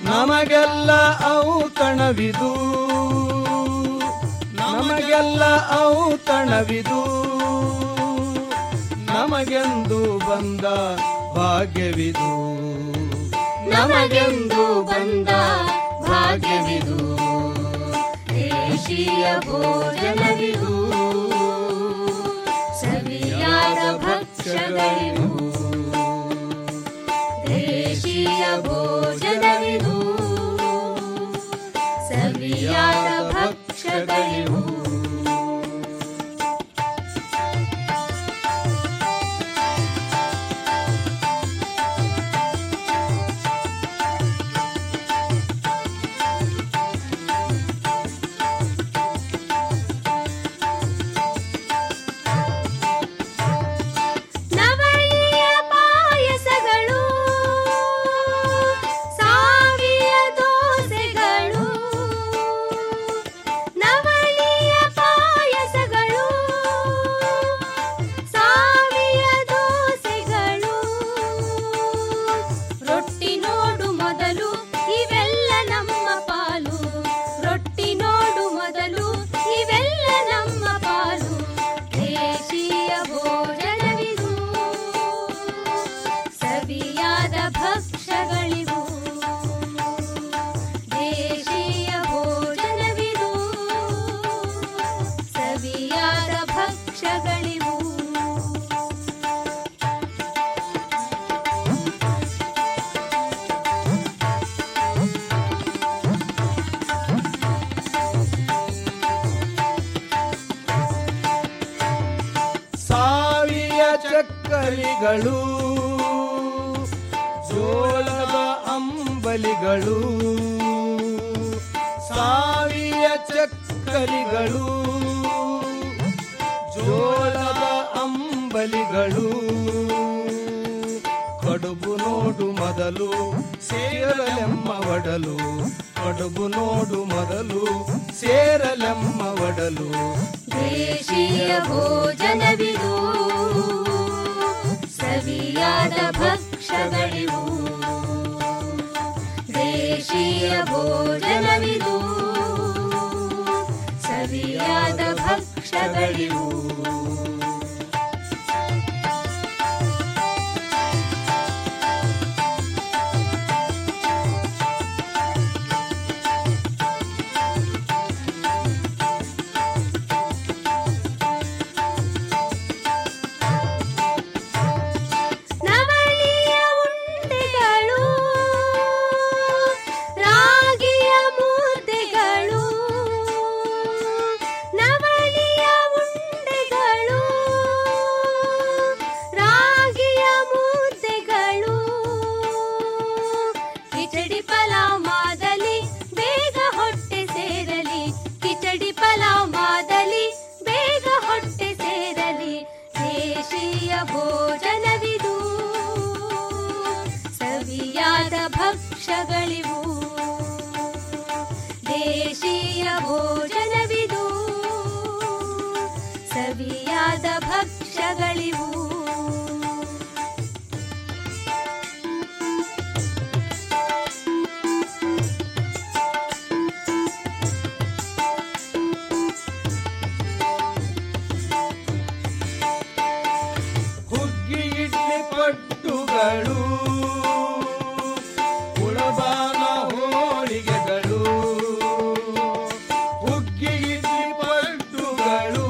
ನಮಗೆಲ್ಲ ಔತಣವಿದು ನಮಗೆಲ್ಲ ಔತಣವಿದು ನಮಗೆಂದು ಬಂದ ಭಾಗ್ಯವಿದು ನಮಗೆಂದು ಬಂದ ಭಾಗ್ಯವಿದು ದೇಶೀಯ ಭೋಜನವಿದು ಸವಿಯಾದ ಭಕ್ಷ್ಯಗಳಿವು ದೇಶೀಯ ಭೋಜನವಿದು ಸವಿಯಾದ ಭಕ್ಷ್ಯಗಳಿವು ನವಳಿಯ ಪಾಯಸಗಳು ಸಾವಿಯ ದೋಸೆಗಳು ನವಳಿಯ ಪಾಯಸಗಳು ಸಾವಿಯ ದೋಸೆಗಳು ರೊಟ್ಟಿ ನೋಡು ಮೊದಲು ಇವೆಲ್ಲ ನಮ್ಮ ಪಾಲು ರೊಟ್ಟಿ ನೋಡು ಮೊದಲು ಇವೆಲ್ಲ ನಮ್ಮ ಪಾಲು ದೇಶೀಯ ಭೋಜನವಿದು ಸವಿಯಾದ ಭಕ್ಷ್ಯಗಳಿವು ದೇಶೀಯ ಭೋಜನವಿದು ಸವಿಯಾದ ಭಕ್ಷ್ಯಗಳಿವು ಸಾವಿಯ ಚಕ್ಕಲಿಗಳು ಜೋಳದ ಅಂಬಲಿಗಳು ಸಾವಿಯ ಚಕ್ಕಲಿಗಳು ಜೋಳದ ಅಂಬಲಿಗಳು ಕಡುಬು ನೋಡು ಮೊದಲು ಸೇರಲೆಮ್ಮ ಒಡಲು ಕಡುಬು ನೋಡು ಮೊದಲು ಸೇರಲೆಮ್ಮ ಒಡಲು ದೇಶೀಯ ಭೋಜನವಿದು ಸವಿಯಾದ ಭಕ್ಷ್ಯಗಳಿವು ದೇಶೀಯ ಭೋಜನವಿದು ಸವಿಯಾದ ಭಕ್ಷ್ಯಗಳಿವು ನವಳಿಯ ಉಂಡೆಗಳು ರಾಗಿಯ ಮುದ್ದೆಗಳು ನವಳಿಯ ಉಂಡೆಗಳು ರಾಗಿಯ ಮುದ್ದೆಗಳು ಕಿಚಡಿ ಪಲಾವ್ ಮಾದಲಿ ಬೇಗ ಹೊಟ್ಟೆ ಸೇರಲಿ ಕಿಚಡಿ ಪಲಾವ್ ಮಾದಲಿ ಬೇಗ ಹೊಟ್ಟೆ ಸೇರಲಿ ದೇಶೀಯ ಭೋಜನವಿದು ಸವಿಯಾದ ಭಕ್ಷ್ಯಗಳಿವು ದೇಶೀಯ ಭೋಜನವಿದು ಸವಿಯಾದ ಭಕ್ಷ್ಯಗಳಿವು ಹುಗ್ಗಿ ಇಡ್ಲಿ ಪಟ್ಟುಗಳು ಕುಳಬಾನ ಹೋಳಿಗೆಗಳು ಹುಗ್ಗಿ ಇಡ್ಲಿ ಪಟ್ಟುಗಳು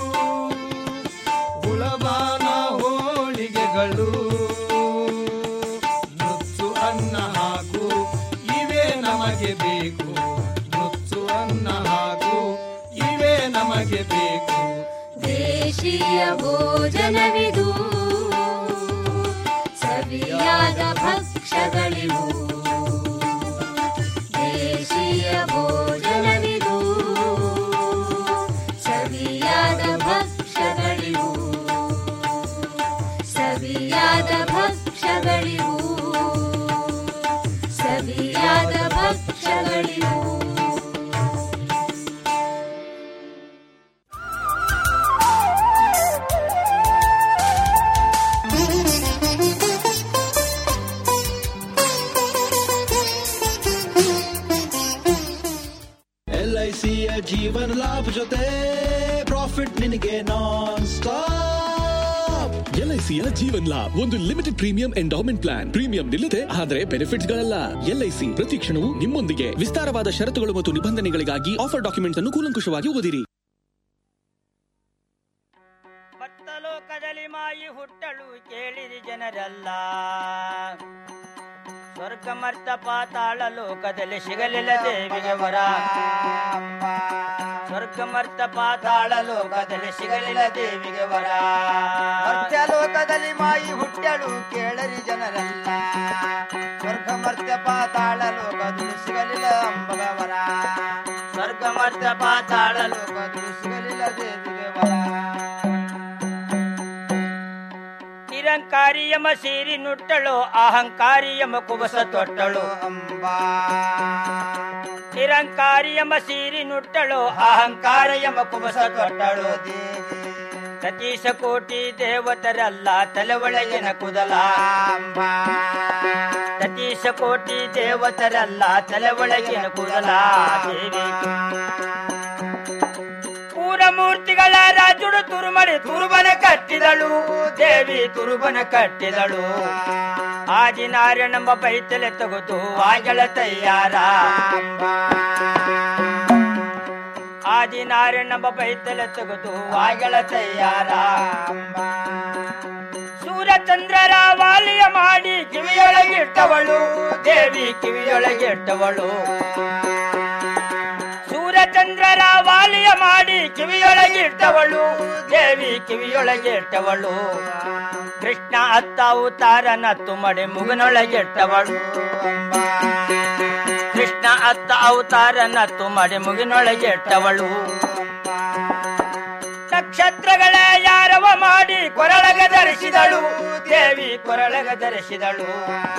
ಕುಳಬಾನ ಹೋಳಿಗೆಗಳು ನುಚ್ಚು ಅನ್ನ ಹಾಕು ಇವೇ ನಮಗೆ ಬೇಕು ನುಚ್ಚು ಅನ್ನ ಹಾಕು ಇವೇ ನಮಗೆ ಬೇಕು ದೇಶೀಯ ಭೋಜನವಿದು ಸವಿಯಾದ ಭಕ್ಷ್ಯಗಳಿವು ದೇಶೀಯ ಭೋಜನವಿದು ಸವಿಯಾದ ಭಕ್ಷ್ಯಗಳಿವು ಸವಿಯಾದ ಭಕ್ಷ್ಯಗಳಿವು ಸವಿಯಾದ ಭಕ್ಷ್ಯಗಳಿವು ಜೀವನ ಲಾಭ ಜೊತೆ ಪ್ರಾಫಿಟ್ ನಿನಗೆ ನಾನ್ ಸ್ಟಾಪ್ ಎಲ್ಐಸಿಯ ಜೀವನ್ ಲಾಭ್ ಒಂದು limited premium endowment plan premium ನಿಲ್ಲದೆ ಆದರೆ ಬೆನಿಫಿಟ್ಸ್ ಗಳಲ್ಲ ಎಲ್ಐಸಿ ಪ್ರತಿ ಕ್ಷಣವೂ ನಿಮ್ಮೊಂದಿಗೆ ವಿಸ್ತಾರವಾದ ಷರತ್ತುಗಳು ಮತ್ತು ನಿಬಂಧನೆಗಳಿಗಾಗಿ ಆಫರ್ ಡಾಕ್ಯುಮೆಂಟ್ಸ್ ಅನ್ನು ಕೂಲಂಕುಷವಾಗಿ ಓದಿರಿ ಲೋಕದಲ್ಲಿ ಮಾಯಿ ಹುಟ್ಟಳು ಕೇಳಿರಿ ಜನರಲ್ಲ ಸ್ವರ್ಗ ಮರ್ತ ಪಾತಾಳ ಲೋಕದಲ್ಲಿ ಸಿಗಲಿಲ್ಲ ದೇವಿಗೆ ವರ ಸ್ವರ್ಗ ಮರ್ತ ಪಾತಾಳ ಲೋಕದಲ್ಲಿ ಸಿಗಲಿಲ್ಲ ದೇವಿಗೆ ವರ ಮರ್ತ್ಯ ಲೋಕದಲ್ಲಿ ಮಾಯಿ ಹುಟ್ಟಳು ಕೇಳರಿ ಜನರಲ್ಲ ಸ್ವರ್ಗ ಮರ್ತ್ಯ ಪಾತಾಳ ಲೋಕದಲ್ಲಿ ಸಿಗಲಿಲ್ಲ ಅಂಬಗವರ ಸ್ವರ್ಗ ಮರ್ತ ಪಾತಾಳ ಲೋಕದಲ್ಲಿ ಸಿಗಲಿಲ್ಲ ದೇವಿಗೆ ವರ ನಿರಂಕಾರಿ ಯಮ ಸೀರಿ ನುಟ್ಟಳು ಅಹಂಕಾರಿ ಯಮ ಕುಬಸ ತೊಟ್ಟಳು ಅಂಬಾ ನಿರಂಕಾರಿ ಯಮ ಸೀರಿ ನುಟ್ಟಳು ಅಹಂಕಾರ ಯಮ ಕುಬಸ ತೊಟ್ಟಳು ಸತೀಶ ಕೋಟಿ ದೇವತರಲ್ಲ ತಲೆ ಒಳಗಿನ ಕುದಲ ಸತೀಶ ಕೋಟಿ ದೇವತರಲ್ಲ ತಲೆ ಒಳಗಿನ ಕುದಲ ದೇವಿ ಮೂರ್ತಿಗಳ ರಾಜುಡು ತುರುಮಡಿ ತುರುಬನ ಕಟ್ಟಿದಳು ದೇವಿ ತುರುಬನ ಕಟ್ಟಿದಳು ಆದಿನಾರಾಯಣಂಬ ಬೈತಲೆ ತೆಗೆದು ಆಗಳ ತಯ್ಯಾರ ಆದಿನಾರಾಯಣಂಬ ಬೈತಲೆ ತೆಗೆದು ಆಗಳ ತಯ್ಯಾರ ಸೂರ್ಯಚಂದ್ರರ ವಾಲಿಯ ಮಾಡಿ ಕಿವಿಯೊಳಗಿಟ್ಟವಳು ದೇವಿ ಕಿವಿಯೊಳಗಿಟ್ಟವಳು ಸೂರ್ಯಚಂದ್ರರ ವಾಲಿಯ ಮಾಡಿ ಕಿವಿಯೊಳಗಿಟ್ಟವಳು ದೇವಿ ಕಿವಿಯೊಳಗಿಟ್ಟವಳು ಕೃಷ್ಣ ಅತ್ತ ಅವತಾರನ ತುಮಡೆ ಮುಗನೊಳಗಿಟ್ಟವಳು ಕೃಷ್ಣ ಅತ್ತ ಅವತಾರನ ತುಮಡೆ ಮುಗಿನೊಳಗಿಟ್ಟವಳು ನಕ್ಷತ್ರಗಳ ಯಾರವ ಮಾಡಿ ಕೊರಳಗ ಧರಿಸಿದಳು ದೇವಿ ಕೊರಳಗ ಧರಿಸಿದಳು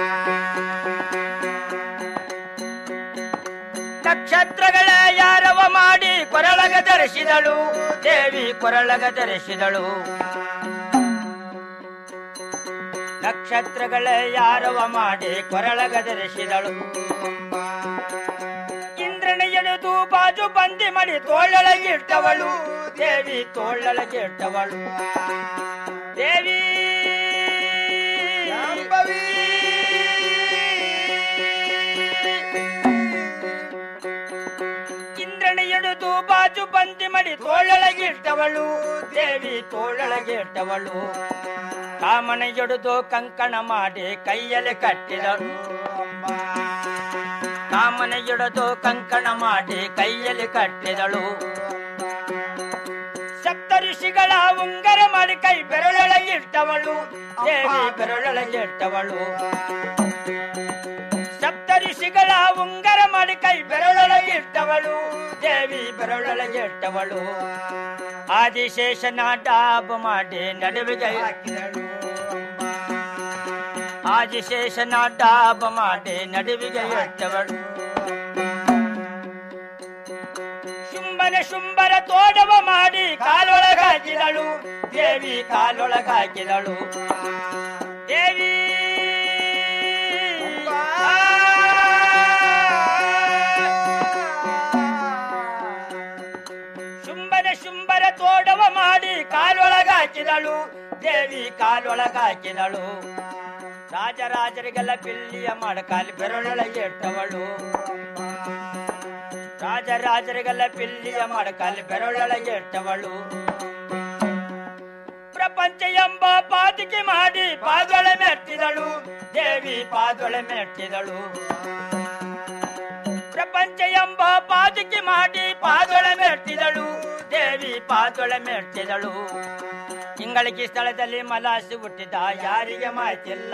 ನಕ್ಷತ್ರಗಳ ಯಾರವ ಮಾಡಿ ಕೊರಳಗ ಧರಿಸಿದಳು ದೇವಿ ಕೊರಳಗ ಧರಿಸಿದಳು ನಕ್ಷತ್ರಗಳ ಯಾರವ ಮಾಡಿ ಕೊರಳಗ ಧರಿಸಿದಳು ಇಂದ್ರನ ಎಳೆದು ಬಾಜು ಬಂದಿ ಮಾಡಿ ತೋಳೊಳಗಿಟ್ಟವಳು ದೇವಿ ತೋಳೊಳಗಿಟ್ಟವಳು ದೇವಿ ಇಂದ್ರನ ಎಳೆದು ಬಾಜು ಬಂದಿ ಮಾಡಿ ತೋಳೊಳಗಿಟ್ಟವಳು ದೇವಿ ತೋಳೊಳಗಿಟ್ಟವಳು ಕಾಮನ ಎಡುದು ಕಂಕಣ ಮಾಡಿ ಕೈಯಲ್ಲಿ ಕಟ್ಟಿದಳು ಕಾಮನ ಎಡುದು ಕಂಕಣ ಮಾಡಿ ಕೈಯಲ್ಲಿ ಕಟ್ಟಿದಳು ಸಪ್ತ ಋಷಿಗಳ ಉಂಗರ ಮಾಡಿ ಕೈ ಬೆರಳೊಳಗಿಟ್ಟವಳು ದೇವಿ ಬೆರಳೊಳಗಿಟ್ಟವಳು ಸಪ್ತ ಋಷಿಗಳ ಉಂಗರ ಮಾಡಿ ಕೈ ಬೆರಳೊಳಗಿಟ್ಟವಳು ದೇವಿ ಬೆರಳೊಳಗಿಟ್ಟವಳು ಆದಿಶೇಷನ ಡಾಬ್ ಮಾಡಿ ನಡುವಿಗೆ ಹಾಕಿದಳು ಆದಿಶೇಷನ ಡಾಬ್ ಮಾಡಿ ನಡುವಿಗೆ ಇಟ್ಟವಳು ಶುಂಭನ ಶುಂಭರ ತೋಡವ ಮಾಡಿ ಕಾಲೊಳಗಾಕಿದಳು ದೇವಿ ಕಾಲೊಳಗಾಕಿದಳು ದೇವಿ ಶುಂಭನ ಶುಂಭರ ತೋಡವ ಮಾಡಿ ಕಾಲೊಳಗಾಕಿದಳು ದೇವಿ ಕಾಲೊಳಗಾಕಿದಳು ರಾಜರಾಜರಿಗೆಲ್ಲ ಬಿಲ್ಲಿಯ ಮಡಕಾಲಿ ಬೆರಳೊಳಗೆ ಇಟ್ಟವಳು ರಾಜರಾಜರಿಗೆಲ್ಲ ಬಿಲ್ಲಿಯ ಮಡಕಾಲಿ ಬೆರಳೊಳಗೆ ಇಟ್ಟವಳು ಪ್ರಪಂಚ ಎಂಬ ಪಾತಿಕೆ ಮಾಡಿ ಪಾದೊಳೆ ಮೆಟ್ಟಿದಳು ದೇವಿ ಪಾದೊಳೆ ಮೆಟ್ಟಿದಳು ಪ್ರಪಂಚ ಎಂಬ ಪಾದಕ್ಕೆ ಮಾಡಿ ಪಾದೊಳೆ ಮೆಟ್ಟಿದಳು ದೇವಿ ಪಾದೊಳೆ ಮೆಟ್ಟಿದಳು ಇಂಗಳಿಗೆ ಸ್ಥಳದಲ್ಲಿ ಮಲಾಸಿ ಹುಟ್ಟಿದ ಯಾರಿಗೆ ಮಾಹಿತಿಲ್ಲ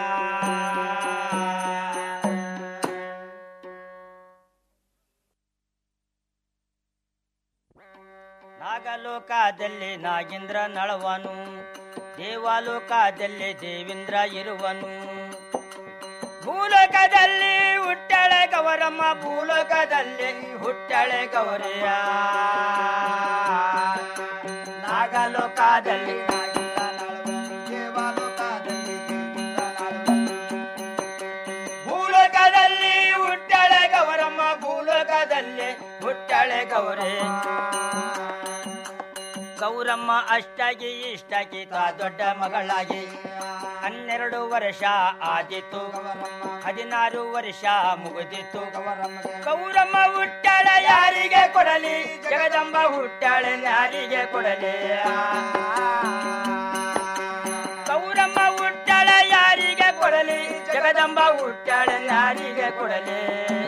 ನಾಗಲೋಕದಲ್ಲಿ ನಾಗೇಂದ್ರ ನಳವನು ದೇವಾಲೋಕದಲ್ಲಿ ದೇವೇಂದ್ರ ಇರುವನು ಭೂಲೋಕದಲ್ಲಿ ಹುಟ್ಟಳೆ ಗೌರಮ್ಮ ಭೂಲೋಕದಲ್ಲಿ ಹುಟ್ಟಳೆ ಗೌರಿಯ ನಾಗಲೋಕದಲ್ಲಿ ಭೂಲೋಕದಲ್ಲಿ ಹುಟ್ಟಳೆ ಗೌರಮ್ಮ ಭೂಲೋಕದಲ್ಲಿ ಹುಟ್ಟಳೆ ಗೌರಿ ಗೌರಮ್ಮ ಅಷ್ಟಾಗಿ ಇಷ್ಟಾಗಿ ತಾ ದೊಡ್ಡ ಮಗಳಾಗಿ ಹನ್ನೆರಡು ವರ್ಷ ಆದಿತು ಹದಿನಾರು ವರ್ಷ ಮುಗಿದಿತ್ತು ಗೌರಮ್ಮ ಹುಟ್ಟಾಳ ಯಾರಿಗೆ ಕೊಡಲಿ ಜಗದಂಬ ಹುಟ್ಟಾಳೆ ಯಾರಿಗೆ ಕೊಡಲಿ ಗೌರಮ್ಮ ಹುಟ್ಟಾಳ ಯಾರಿಗೆ ಕೊಡಲಿ ಜಗದಂಬ ಹುಟ್ಟಾಳೆ ಯಾರಿಗೆ ಕೊಡಲಿ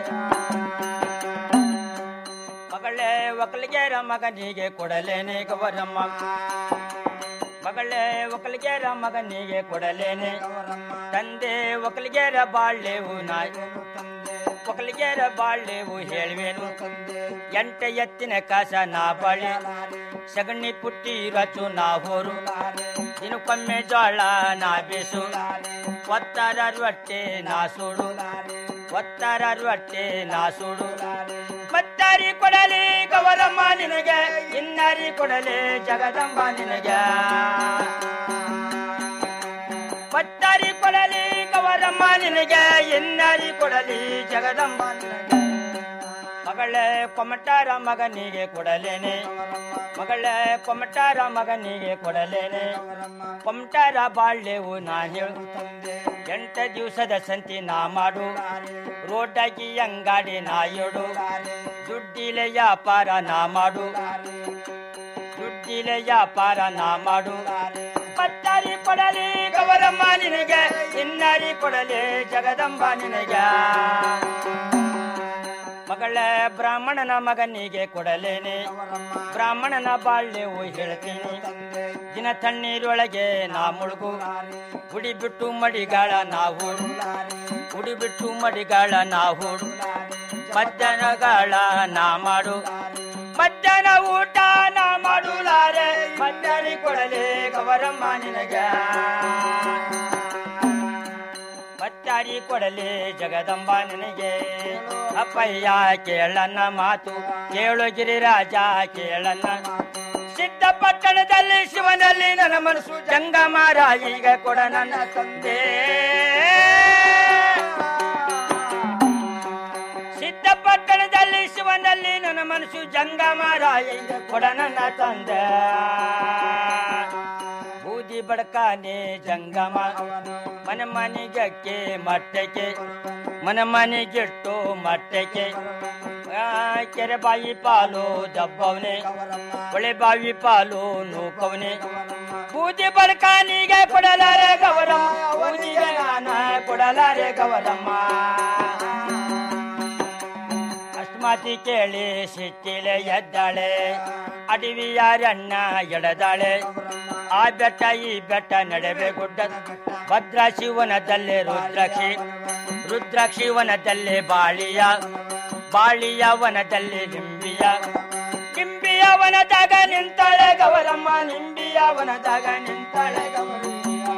ಮಗಳೇ ಒಕ್ಕಲಿಗೆರ ಮಗನಿಗೆ ಕೊಡಲೇನೆ ಗೌರಮ್ಮ ಮಗಳೇ ಒಕ್ಕಲಿಗೆರ ಮಗನಿಗೆ ಕೊಡಲೇನೆ ತಂದೆ ಒಕ್ಕಲಿಗೆರ ಬಾಳ್ಳೆವು ನಾಯ್ ಒಕ್ಕಲಿಗೆರ ಬಾಳ್ಳೆವು ಹೇಳುವೆನು ಎಂಟ ಎತ್ತಿನ ಕಾಸ ನಾ ಬಾಳೆ ಸಗಣಿ ಪುಟ್ಟಿ ರಚು ನಾ ಹೋರು ದಿನಕ್ಕೊಮ್ಮೆ ಜೋಳ ನಾ ಬೇಸು ಒತ್ತಾರ ರೊಟ್ಟೆ ನಾ ಸುಡು ಒತ್ತಾರ ರೊಟ್ಟೆ ನಾ ಸುಡು ಮತ್ತಾರಿ ಕೊಡಲಿ ಗವರಮ್ಮ ನಿನಗೆ ಇನ್ನಾರಿ ಕೊಡಲಿ ಜಗದಂಬ ನಿನಗೆ ಮತ್ತಾರಿ ಕೊಡಲಿ ಗವರಮ್ಮ ನಿನಗೆ ಇನ್ನಾರಿ ಕೊಡಲಿ ಜಗದಂಬ ನಿನಗೆ ಮಗಳೇ ಕೊಮಟಾರ ಮಗನಿಗೆ ಕೊಡಲೇನೆ ಮಗಳೇ ಕೊಮಟಾರ ಮಗನಿಗೆ ಕೊಡಲೇನೆ ಕೊಮಟಾರ ಬಾಳ್ಳೆವು ನಾ ಹೇಳು ಎಂಟ ದಿವಸದ ಸಂತಿ ನಾ ಮಾಡು ರೋಡಾಗಿ ಅಂಗಾಡಿ ನಾ ಏಡು ದುಡ್ಡಿಲೆ ವ್ಯಾಪಾರ ನಾ ಮಾಡು ದುಡ್ಡಿಲೆ ವ್ಯಾಪಾರ ನಾ ಮಾಡು ಮತ್ತಾರಿ ಕೊಡಲಿ ಗವರಮ್ಮ ನಿನಗೆ ಇನ್ನಾರಿ ಕೊಡಲಿ ಜಗದಂಬ ನಿನಗೆ ಮಗಳ ಬ್ರಾಹ್ಮಣನ ಮಗನಿಗೆ ಕೊಡಲೇನೆ ಬ್ರಾಹ್ಮಣನ ಬಾಳ್ಯವು ಹೇಳ್ತೀನಿ ದಿನ ತಣ್ಣೀರೊಳಗೆ ನಾ ಮುಳುಗು ಉಡಿ ಬಿಟ್ಟು ಮಡಿಗಾಳ ನಾ ಹೂಡು ಉಡಿ ಬಿಟ್ಟು ಮಡಿಗಾಳ ನಾ ಹೂಡು ಮಧ್ಯಾಹ್ನಗಾಳ ನಾ ಮಾಡು ಮಧ್ಯಾಹ್ನ ಊಟ ನಾ ಮಾಡುಲಾರೆ ಮಧ್ಯಾಹ್ನ ಕೊಡಲೆ ಗವರಮ್ಮ ನಿನಗೆ ಮತ್ತಾರಿ ಕೊಡಲಿ ಜಗದಂಬ ನಿನಗೆ ಅಪ್ಪಯ್ಯ ಕೇಳನ್ನ ಮಾತು ಕೇಳು ಗಿರಿರಾಜ ಕೇಳನ್ನ ಸಿದ್ಧಪಟ್ಟಣದಲ್ಲಿ ಶಿವನಲ್ಲಿ ನನ್ನ ಮನಸ್ಸು ಜಂಗಮಾರ ಈಗ ಕೊಡ ನನ್ನ ತಂದೆ ಸಿದ್ಧಪಟ್ಟಣದಲ್ಲಿ ಶಿವನಲ್ಲಿ ನನ್ನ ಮನಸ್ಸು ಜಂಗಮಾರ ಈಗ ಕೊಡ ನನ್ನ ತಂದೆ ಬೂದಿ ಬಡಕಾನೆ ಜಂಗಮ ಮನ ಮನೆಗಕ್ಕೆ ಮಟ್ಟಕ್ಕೆ ಮನ ಮನೆಗಿಟ್ಟು ಮಟ್ಟಕ್ಕೆ ಆ, ಕೆರೆ ಬಾಯಿ ಪಾಲು ದಬ್ಬವನೆ ಹೊಳೆ ಬಾವಿ ಪಾಲು ನೂಕವನೆ ಬೂದಿ ಬಡಕಾನಿಗೆ ಕೊಡಲಾರೆ ಗವರಮ್ಮ ಬೂದಿಗೆ ನಾನ ಕೊಡಲಾರೆ ಗವರಮ್ಮ ಅಷ್ಟಮಾತಿ ಕೇಳಿ ಸಿಟ್ಟಿಲೆ ಎದ್ದಾಳೆ ಅಡವಿಯಾರಣ್ಣ ಎಡದಾಳೆ ಆ ಬೆಟ್ಟ ಈ ಬೆಟ್ಟ ನಡುವೆ ಗುಡ್ಡ ಭದ್ರಾಕ್ಷಿ ವನದಲ್ಲಿ ರುದ್ರಾಕ್ಷಿ ರುದ್ರಾಕ್ಷಿ ವನದಲ್ಲಿ ಬಾಳಿಯ ಬಾಳಿಯ ವನದಲ್ಲಿ ನಿಂಬಿಯ ನಿಂಬಿಯ ವನದಾಗ ನಿಂತಾಳೆ ಗವರಮ್ಮ ನಿಂಬಿಯ ವನದಾಗ ನಿಂತಾಳೆ ಗವರಮ್ಮ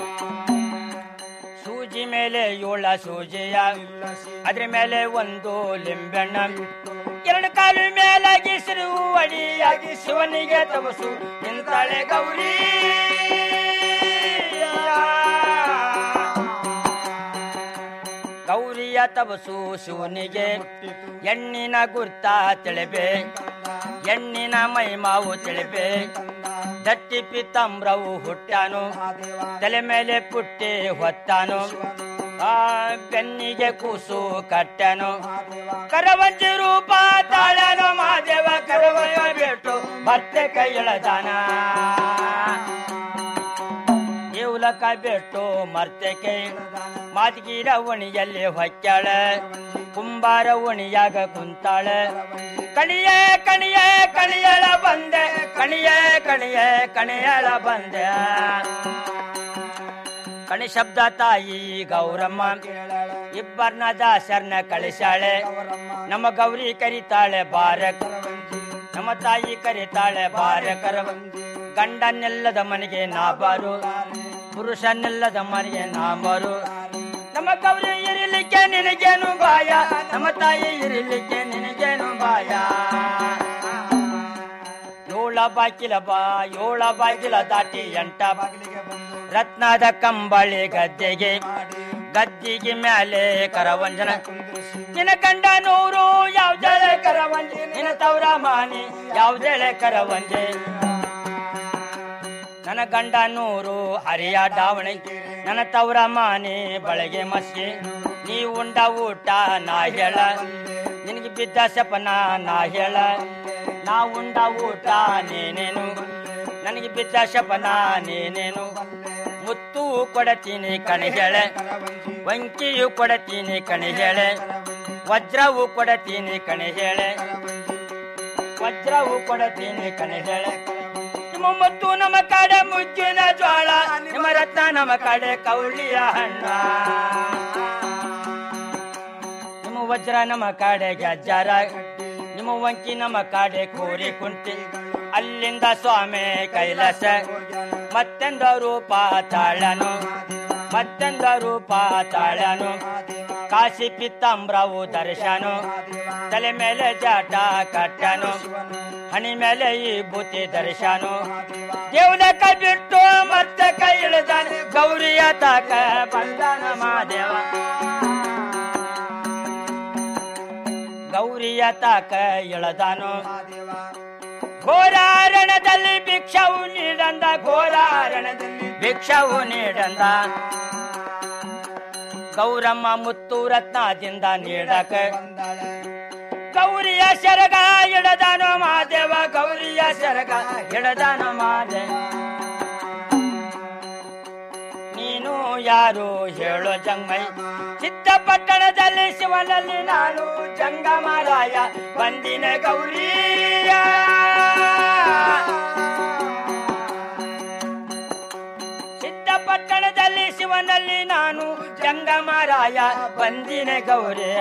ಸೂಜಿ ಮೇಲೆ ಏಳ ಸೂಜಿಯ ಅದ್ರ ಮೇಲೆ ಒಂದು ಲಿಂಬೆಣ್ಣ ಎರಡು ಕಾಲು ಮೇಲಾಗಿ ಸಿರು ಅಡಿಯಾಗಿ ಶಿವನಿಗೆ ತಮಸು ನಿಂತಾಳೆ ಗೌರಿ ಗೌರಿಯ ತಬಸು ಶಿವನಿಗೆ ಎಣ್ಣಿನ ಗುರ್ತ ತಿಳಿಬೆ ಎಣ್ಣಿನ ಮೈಮಾವು ತಿಳಿಬೆ ದಟ್ಟಿ ಪಿತಾಂಬ್ರವು ಹುಟ್ಟಾನು ತಲೆ ಮೇಲೆ ಪುಟ್ಟಿ ಹೊತ್ತಾನು ಆ ಬೆನ್ನಿಗೆ ಕೂಸು ಕಟ್ಟನು ಕರವಂಜಿ ರೂಪ ತಾಳನು ಮಾದೇವ ಕರವಯ ಬಿಟ್ಟು ಮತ್ತೆ ಕೈ ಇಳದಾನ ದೇವುಲಕ ಬಿಟ್ಟು ಮರ್ತೆಕೆ ಮಾದಗಿರ ಒಣಿಯಲ್ಲಿ ಹೊಕ್ಕಾಳ ಕುಂಬಾರ ಒಣಿಯಾಗ ಕುಂತಾಳ ಕಣಿಯ ಕಣಿಯ ಕಣಿಯಳ ಬಂದೆ ಕಣಿಯ ಕಣಿಯ ಕಣಿಯಳ ಬಂದೆ ಕಣಿ ಶಬ್ದ ತಾಯಿ ಗೌರಮ್ಮ ಇಬ್ಬರ್ನ ದಾಸರ್ನ ಕಳಿಸಾಳೆ ನಮ್ಮ ಗೌರಿ ಕರಿತಾಳೆ ಬಾರಕ್ ನಮ್ಮ ತಾಯಿ ಕರಿತಾಳೆ ಬಾರಕರ ಗಂಡನೆಲ್ಲದ ಮನೆಗೆ ನಾ ಬಾರು ಪುರುಷನೆಲ್ಲದ ಮನೆಗೆ ನಾ ಬಾರು ನಮ್ಮ ಗೌರಿ ಇರಲಿಕ್ಕೆ ನಿನಗೇನು ಬಾಯ ನಮ್ಮ ತಾಯಿ ಇರಲಿಕ್ಕೆ ನಿನಗೇನು ಬಾಯ ಏಳ ಬಾಕಿಲ ಬಾ ಏಳ ಬಾಗಿಲ ದಾಟಿ ಎಂಟ ಬಾಗಿಲಿಗೆ ರತ್ನದ ಕಂಬಳಿ ಗದ್ದೆಗೆ ಗದ್ದಿಗೆ ಮ್ಯಾಲೆ ಕರವಂಜನ ನಿನ್ನ ಗಂಡ ನೂರು ಯಾವ್ದಳೆ ಕರವಂಜೆ ನಿನ್ನ ತವರ ಮಾನಿ ಯಾವ್ದಳೆ ಕರವಂಜೆ ನನ್ನ ಗಂಡ ನೂರು ಹರಿಯ ಡಾವಣೆ ನನ್ನ ತವರ ಮಾನಿ ಬಳಗೆ ಮಸ್ಗೆ ನೀ ಉಂಡ ಊಟ ನಾ ಹೇಳ ನಿನಗೆ ಬಿದ್ದ ಸಪನ ನಾ ಹೇಳ ನಾ ಉಂಡ ಊಟ ನೀನೇನು ನನಗೆ ಬಿದ್ದ ಶಪನ ನೀನೇನು ಮುತ್ತು ಕೊಡತೀನಿ ಕಣಿಗೆಳೆ ವಂಕಿಯು ಕೊಡತೀನಿ ಕಣಿಗೆಳೆ ವಜ್ರವು ಕೊಡತೀನಿ ಕಣಿಗೆಳೆ ವಜ್ರವು ಕೊಡತೀನಿ ಕಣಿಗೆಳೆ ನಿಮ್ಮ ಮುತ್ತು ನಮ್ಮ ಕಡೆ ಮುಚ್ಚಿನ ಜೋಳ ನಿಮ್ಮ ರತ್ನ ನಮ್ಮ ಕಡೆ ಕೌಳಿಯ ಹಣ್ಣ ನಿಮ್ಮ ವಜ್ರ ನಮ್ಮ ಕಡೆ ಗಜ್ಜರ ನಿಮ್ಮ ವಂಕಿ ನಮ್ಮ ಕಡೆ ಕೋರಿ ಕುಂಟಿ ಅಲ್ಲಿಂದ ಸ್ವಾಮಿ ಕೈಲಾಸ ಮತ್ತೆಂದ ರೂಪ ತಾಳನು ಮತ್ತೆಂದ ರೂಪ ತಾಳನು ಕಾಶಿ ಪಿತ್ತಾಂಬ್ರವು ದರ್ಶನು ತಲೆ ಮೇಲೆ ಜಾಟ ಕಟ್ಟನು ಹಣಿ ಮೇಲೆ ಈ ಬೂತಿ ದರ್ಶನು ದೇವನ ಕೈ ಬಿಟ್ಟು ಮತ್ತೆ ಕೈ ಇಳಿದಾನೆ ಗೌರಿಯ ತಾಕ ಬಂದನ ಮಾದೇವ ಗೌರಿಯ ತಾಕ ಇಳದಾನು ಘೋರಾರಣದಲ್ಲಿ ಭಿಕ್ಷವು ನೀಡಂದ ಘೋರಾರಣದಲ್ಲಿ ಭಿಕ್ಷವು ನೀಡಂದ ಗೌರಮ್ಮ ಮುತ್ತು ರತ್ನದಿಂದ ನೀಡಕ ಗೌರಿಯ ಶರಗ ಇಡದಾನು ಮಾದೇವ ಗೌರಿಯ ಶರಗ ಇಡದಾನು ಮಾದೆ ನೀನು ಯಾರು ಹೇಳೋ ಜಂಗಮೈ ಚಿತ್ತಪಟ್ಟಣದಲ್ಲಿ ಶಿವನಲ್ಲಿ ನಾನು ಜಂಗಮರಾಯ ಬಂದಿನ ಗೌರಿಯ ಸಿದ್ದಪಟ್ಟಣದಲ್ಲಿ ಶಿವನಲ್ಲಿ ನಾನು ಜಂಗಮರಾಯ ಬಂದಿನ ಗೌರಿಯ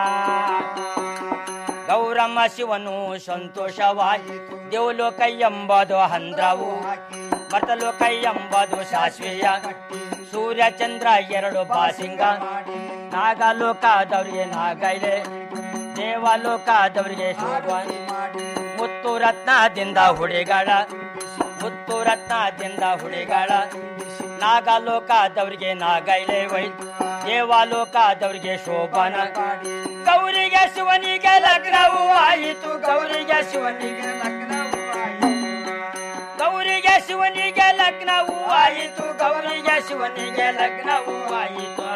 ಗೌರಮ್ಮ ಶಿವನು ಸಂತೋಷವಾಗಿ ದೇವಲೋಕ ಎಂಬುದು ಹಂದ್ರವು ಮರ್ತಲೋಕ ಎಂಬುದು ಶಾಶ್ವೀಯ ಸೂರ್ಯ ಚಂದ್ರ ಎರಡು ಬಾಸಿಂಗ ನಾಗಲೋಕದವ್ರಿಗೆ ನಾಗೈಲೆ ದೇವಲೋಕದವ್ರಿಗೆ ಶೋಭ ಮುತ್ತು ರತ್ನದಿಂದ ಹುಡಿಗಳ ಮುತ್ತು ರತ್ನದಿಂದ ಹುಡಿಗಳ ನಾಗಲೋಕದವ್ರಿಗೆ ನಾಗೈಲೆ ವೈ ದೇವಾಲೋಕದವ್ರಿಗೆ ಶೋಭನ ಗೌರಿಗೆ ಶಿವನಿಗೆ ಲಗ್ನವು ಆಯಿತು ಗೌರಿಗೆ ಶಿವನಿಗೆ ಲಗ್ನವು ಆಯಿತು ಗೌರಿಗೆ ಶಿವನಿಗೆ ಲಗ್ನವು ಆಯಿತು ಗೌರಿಗೆ ಶಿವನಿಗೆ ಲಗ್ನವು ಆಯಿತು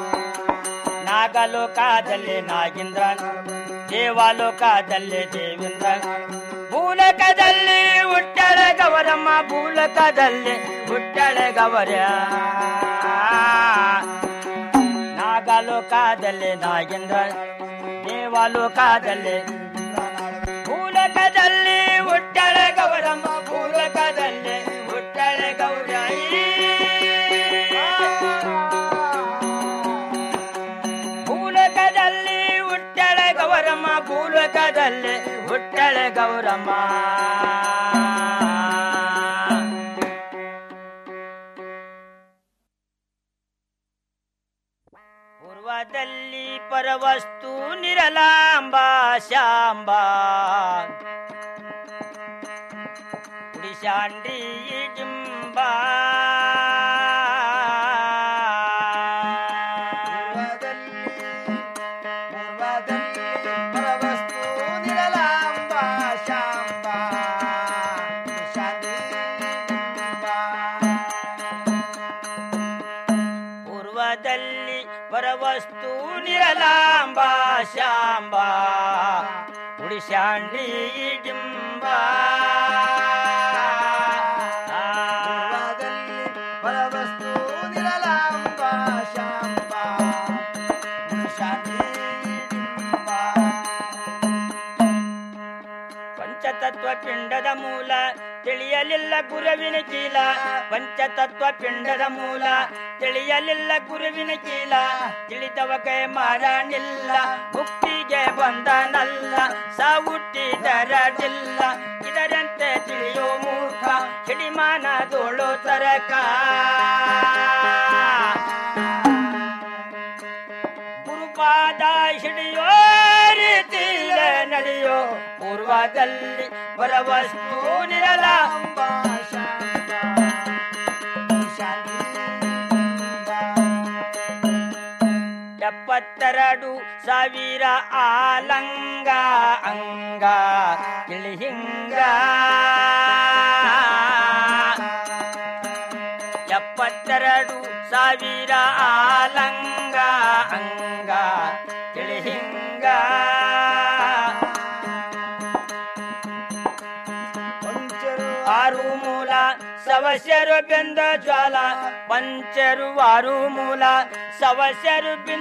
ನಾಗಲೋಕದಲ್ಲಿ ನಾಗೇಂದ್ರ ದೇವಾಲೋಕದಲ್ಲಿ ದೇವೇಂದ್ರ ಭೂಲಕದಲ್ಲಿ ಹುಟ್ಟಳೆ ಗೌರಮ್ಮ ಭೂಲಕದಲ್ಲಿ ಹುಟ್ಟಳೆ ಗೌರ ನಾಗಲೋಕದಲ್ಲಿ ನಾಗೇಂದ್ರ ದೇವಾಲೋಕದಲ್ಲಿ ಭೂಲಕದಲ್ಲಿ ಹುಟ್ಟಳೆ ಗೌರಮ್ಮ ಭೂಲಕದಲ್ಲಿ ಹುಟ್ಟಳೆ ಗೌರ ಭೂಲಕದಲ್ಲಿ ಹುಟ್ಟಳೆ ಗೌರಮ್ಮ ಭೂಲಕದಲ್ಲಿ ಹುಟ್ಟಳೆ ಗೌರಮ್ಮ ಪೂರ್ವದಲ್ಲಿ ಪರವಸ್ತು ನಿರಲಾಂಬ ಶಾಂಬ ಕುಡಿಶಾಂಡ್ರಿ ಜಿಂಬ ಪೂರ್ವದಲ್ಲಿ ಪರವಸ್ತು ನಿರಲಾಂಬ ಶಾಂಬ ಉಡಿಶಾಂಡಿ ಡಿಂಬ ಪರವಸ್ತು ನಿರಲಾಂಬ ಶಾಂಬ ಪಂಚತತ್ವ ಪಿಂಡದ ಮೂಲ ತಿಳಿಯಲಿಲ್ಲ ಗುರುವಿನ ಕೀಲ ಪಂಚತತ್ವ ಪಿಂಡದ ಮೂಲ ತಿಳಿಯಲಿಲ್ಲ ಗುರುವಿನ ಕೀಲ ತಿಳಿದವ ಕೈ ಮಾರಣಿಲ್ಲ ಮುಕ್ತಿಗೆ ಬಂದನಲ್ಲ ಸಾವುಟ್ಟಿದರಡಿಲ್ಲ ಇದರಂತೆ ತಿಳಿಯೋ ಮೂರ್ಖ ಹಿಡಿಮಾನದೋಳು ತರಕ ಗುರುಪಾದ ಹಿಡಿಯೋ ರೀತಿಲ ನಡೆಯೋ ಪೂರ್ವದಲ್ಲಿ ಬರವಸ್ತು ನಿರಲಾಂಬ ಎಪ್ಪತ್ತೆರಡು ಸಾವಿರ ಆಲಂಗ ಅಂಗ ಕಿಳಿಹಿಂಗ ಎಪ್ಪತ್ತೆರಡು ಸಾವಿರ ಆಲಂಗ ಅಂಗ ಕಿಳಿಹಿಂಗ ಆರು ಮೂಲ ಸವಸ್ಯರು ಬೆಂದ ಜ್ವಾಲ ಪಂಚರು ಆರು ಮೂಲ ಸವಸ್ಯರು ಬಿಂದ